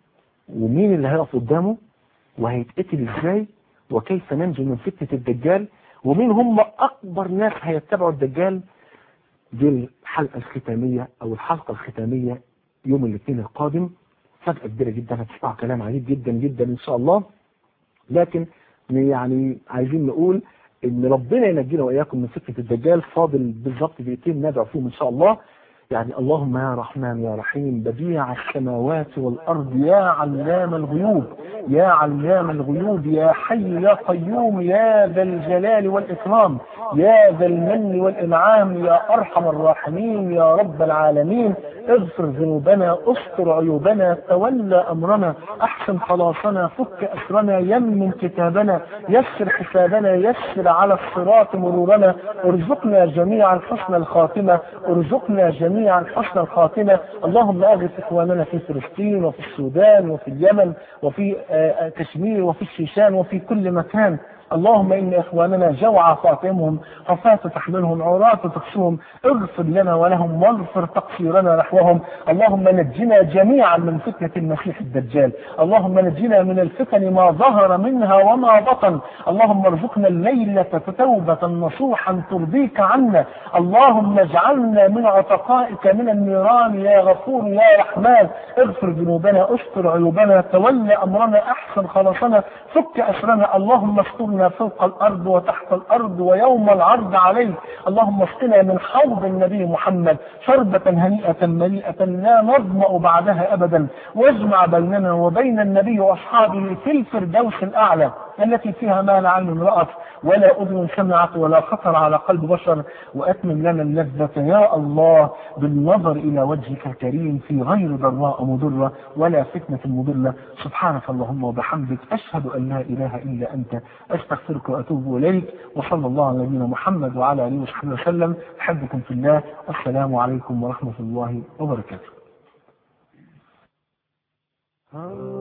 ومين اللي هيقف قدامه وهيتقتل ازاي وكيف ننجو من فتنة الدجال ومين هم اكبر ناس هيتبعوا الدجال دي الحلقة الختامية او الحلقة الختامية يوم الاثنين القادم فجأة كبيرة جدا هتسمع كلام عجيب جدا جدا ان شاء الله لكن يعني عايزين نقول ان ربنا ينجينا واياكم من فتنة الدجال فاضل بالظبط دقيقتين ندعو فيهم ان شاء الله يعني اللهم يا رحمن يا رحيم بديع السماوات والأرض يا علام الغيوب يا علام الغيوب يا حي يا قيوم يا ذا الجلال والإكرام يا ذا المن والإنعام يا أرحم الراحمين يا رب العالمين اغفر ذنوبنا استر عيوبنا تولى أمرنا أحسن خلاصنا فك أسرنا يمن كتابنا يسر حسابنا يسر على الصراط مرورنا ارزقنا جميعا حسن الخاتمة ارزقنا جميعا حسن الخاتمة اللهم أغث إخواننا في فلسطين وفي السودان وفي اليمن وفي آه كشمير وفي الشيشان وفي كل مكان اللهم إن إخواننا جوعى فاطمهم حفاة تحملهم عراة تكسوهم اغفر لنا ولهم واغفر تقصيرنا نحوهم اللهم نجنا جميعا من فتنة المسيح الدجال اللهم نجنا من الفتن ما ظهر منها وما بطن اللهم ارزقنا الليلة توبة نصوحا ترضيك عنا اللهم اجعلنا من عتقائك من النيران يا غفور يا رحمن اغفر ذنوبنا استر عيوبنا تولى أمرنا أحسن خلاصنا فك أسرنا اللهم استرنا فوق الأرض وتحت الأرض ويوم العرض عليك اللهم اسقنا من حوض النبي محمد شربة هنيئة مليئة لا نظمأ بعدها أبدا واجمع بيننا وبين النبي وأصحابه في الفردوس الأعلى التي فيها ما لا عين رأت ولا أذن سمعت ولا خطر على قلب بشر وأتمم لنا اللذة يا الله بالنظر إلى وجهك الكريم في غير ضراء مضرة ولا فتنة مضلة سبحانك اللهم وبحمدك أشهد أن لا إله إلا أنت أستغفرك وأتوب إليك وصلى الله على نبينا محمد وعلى آله وصحبه وسلم أحبكم في الله والسلام عليكم ورحمة الله وبركاته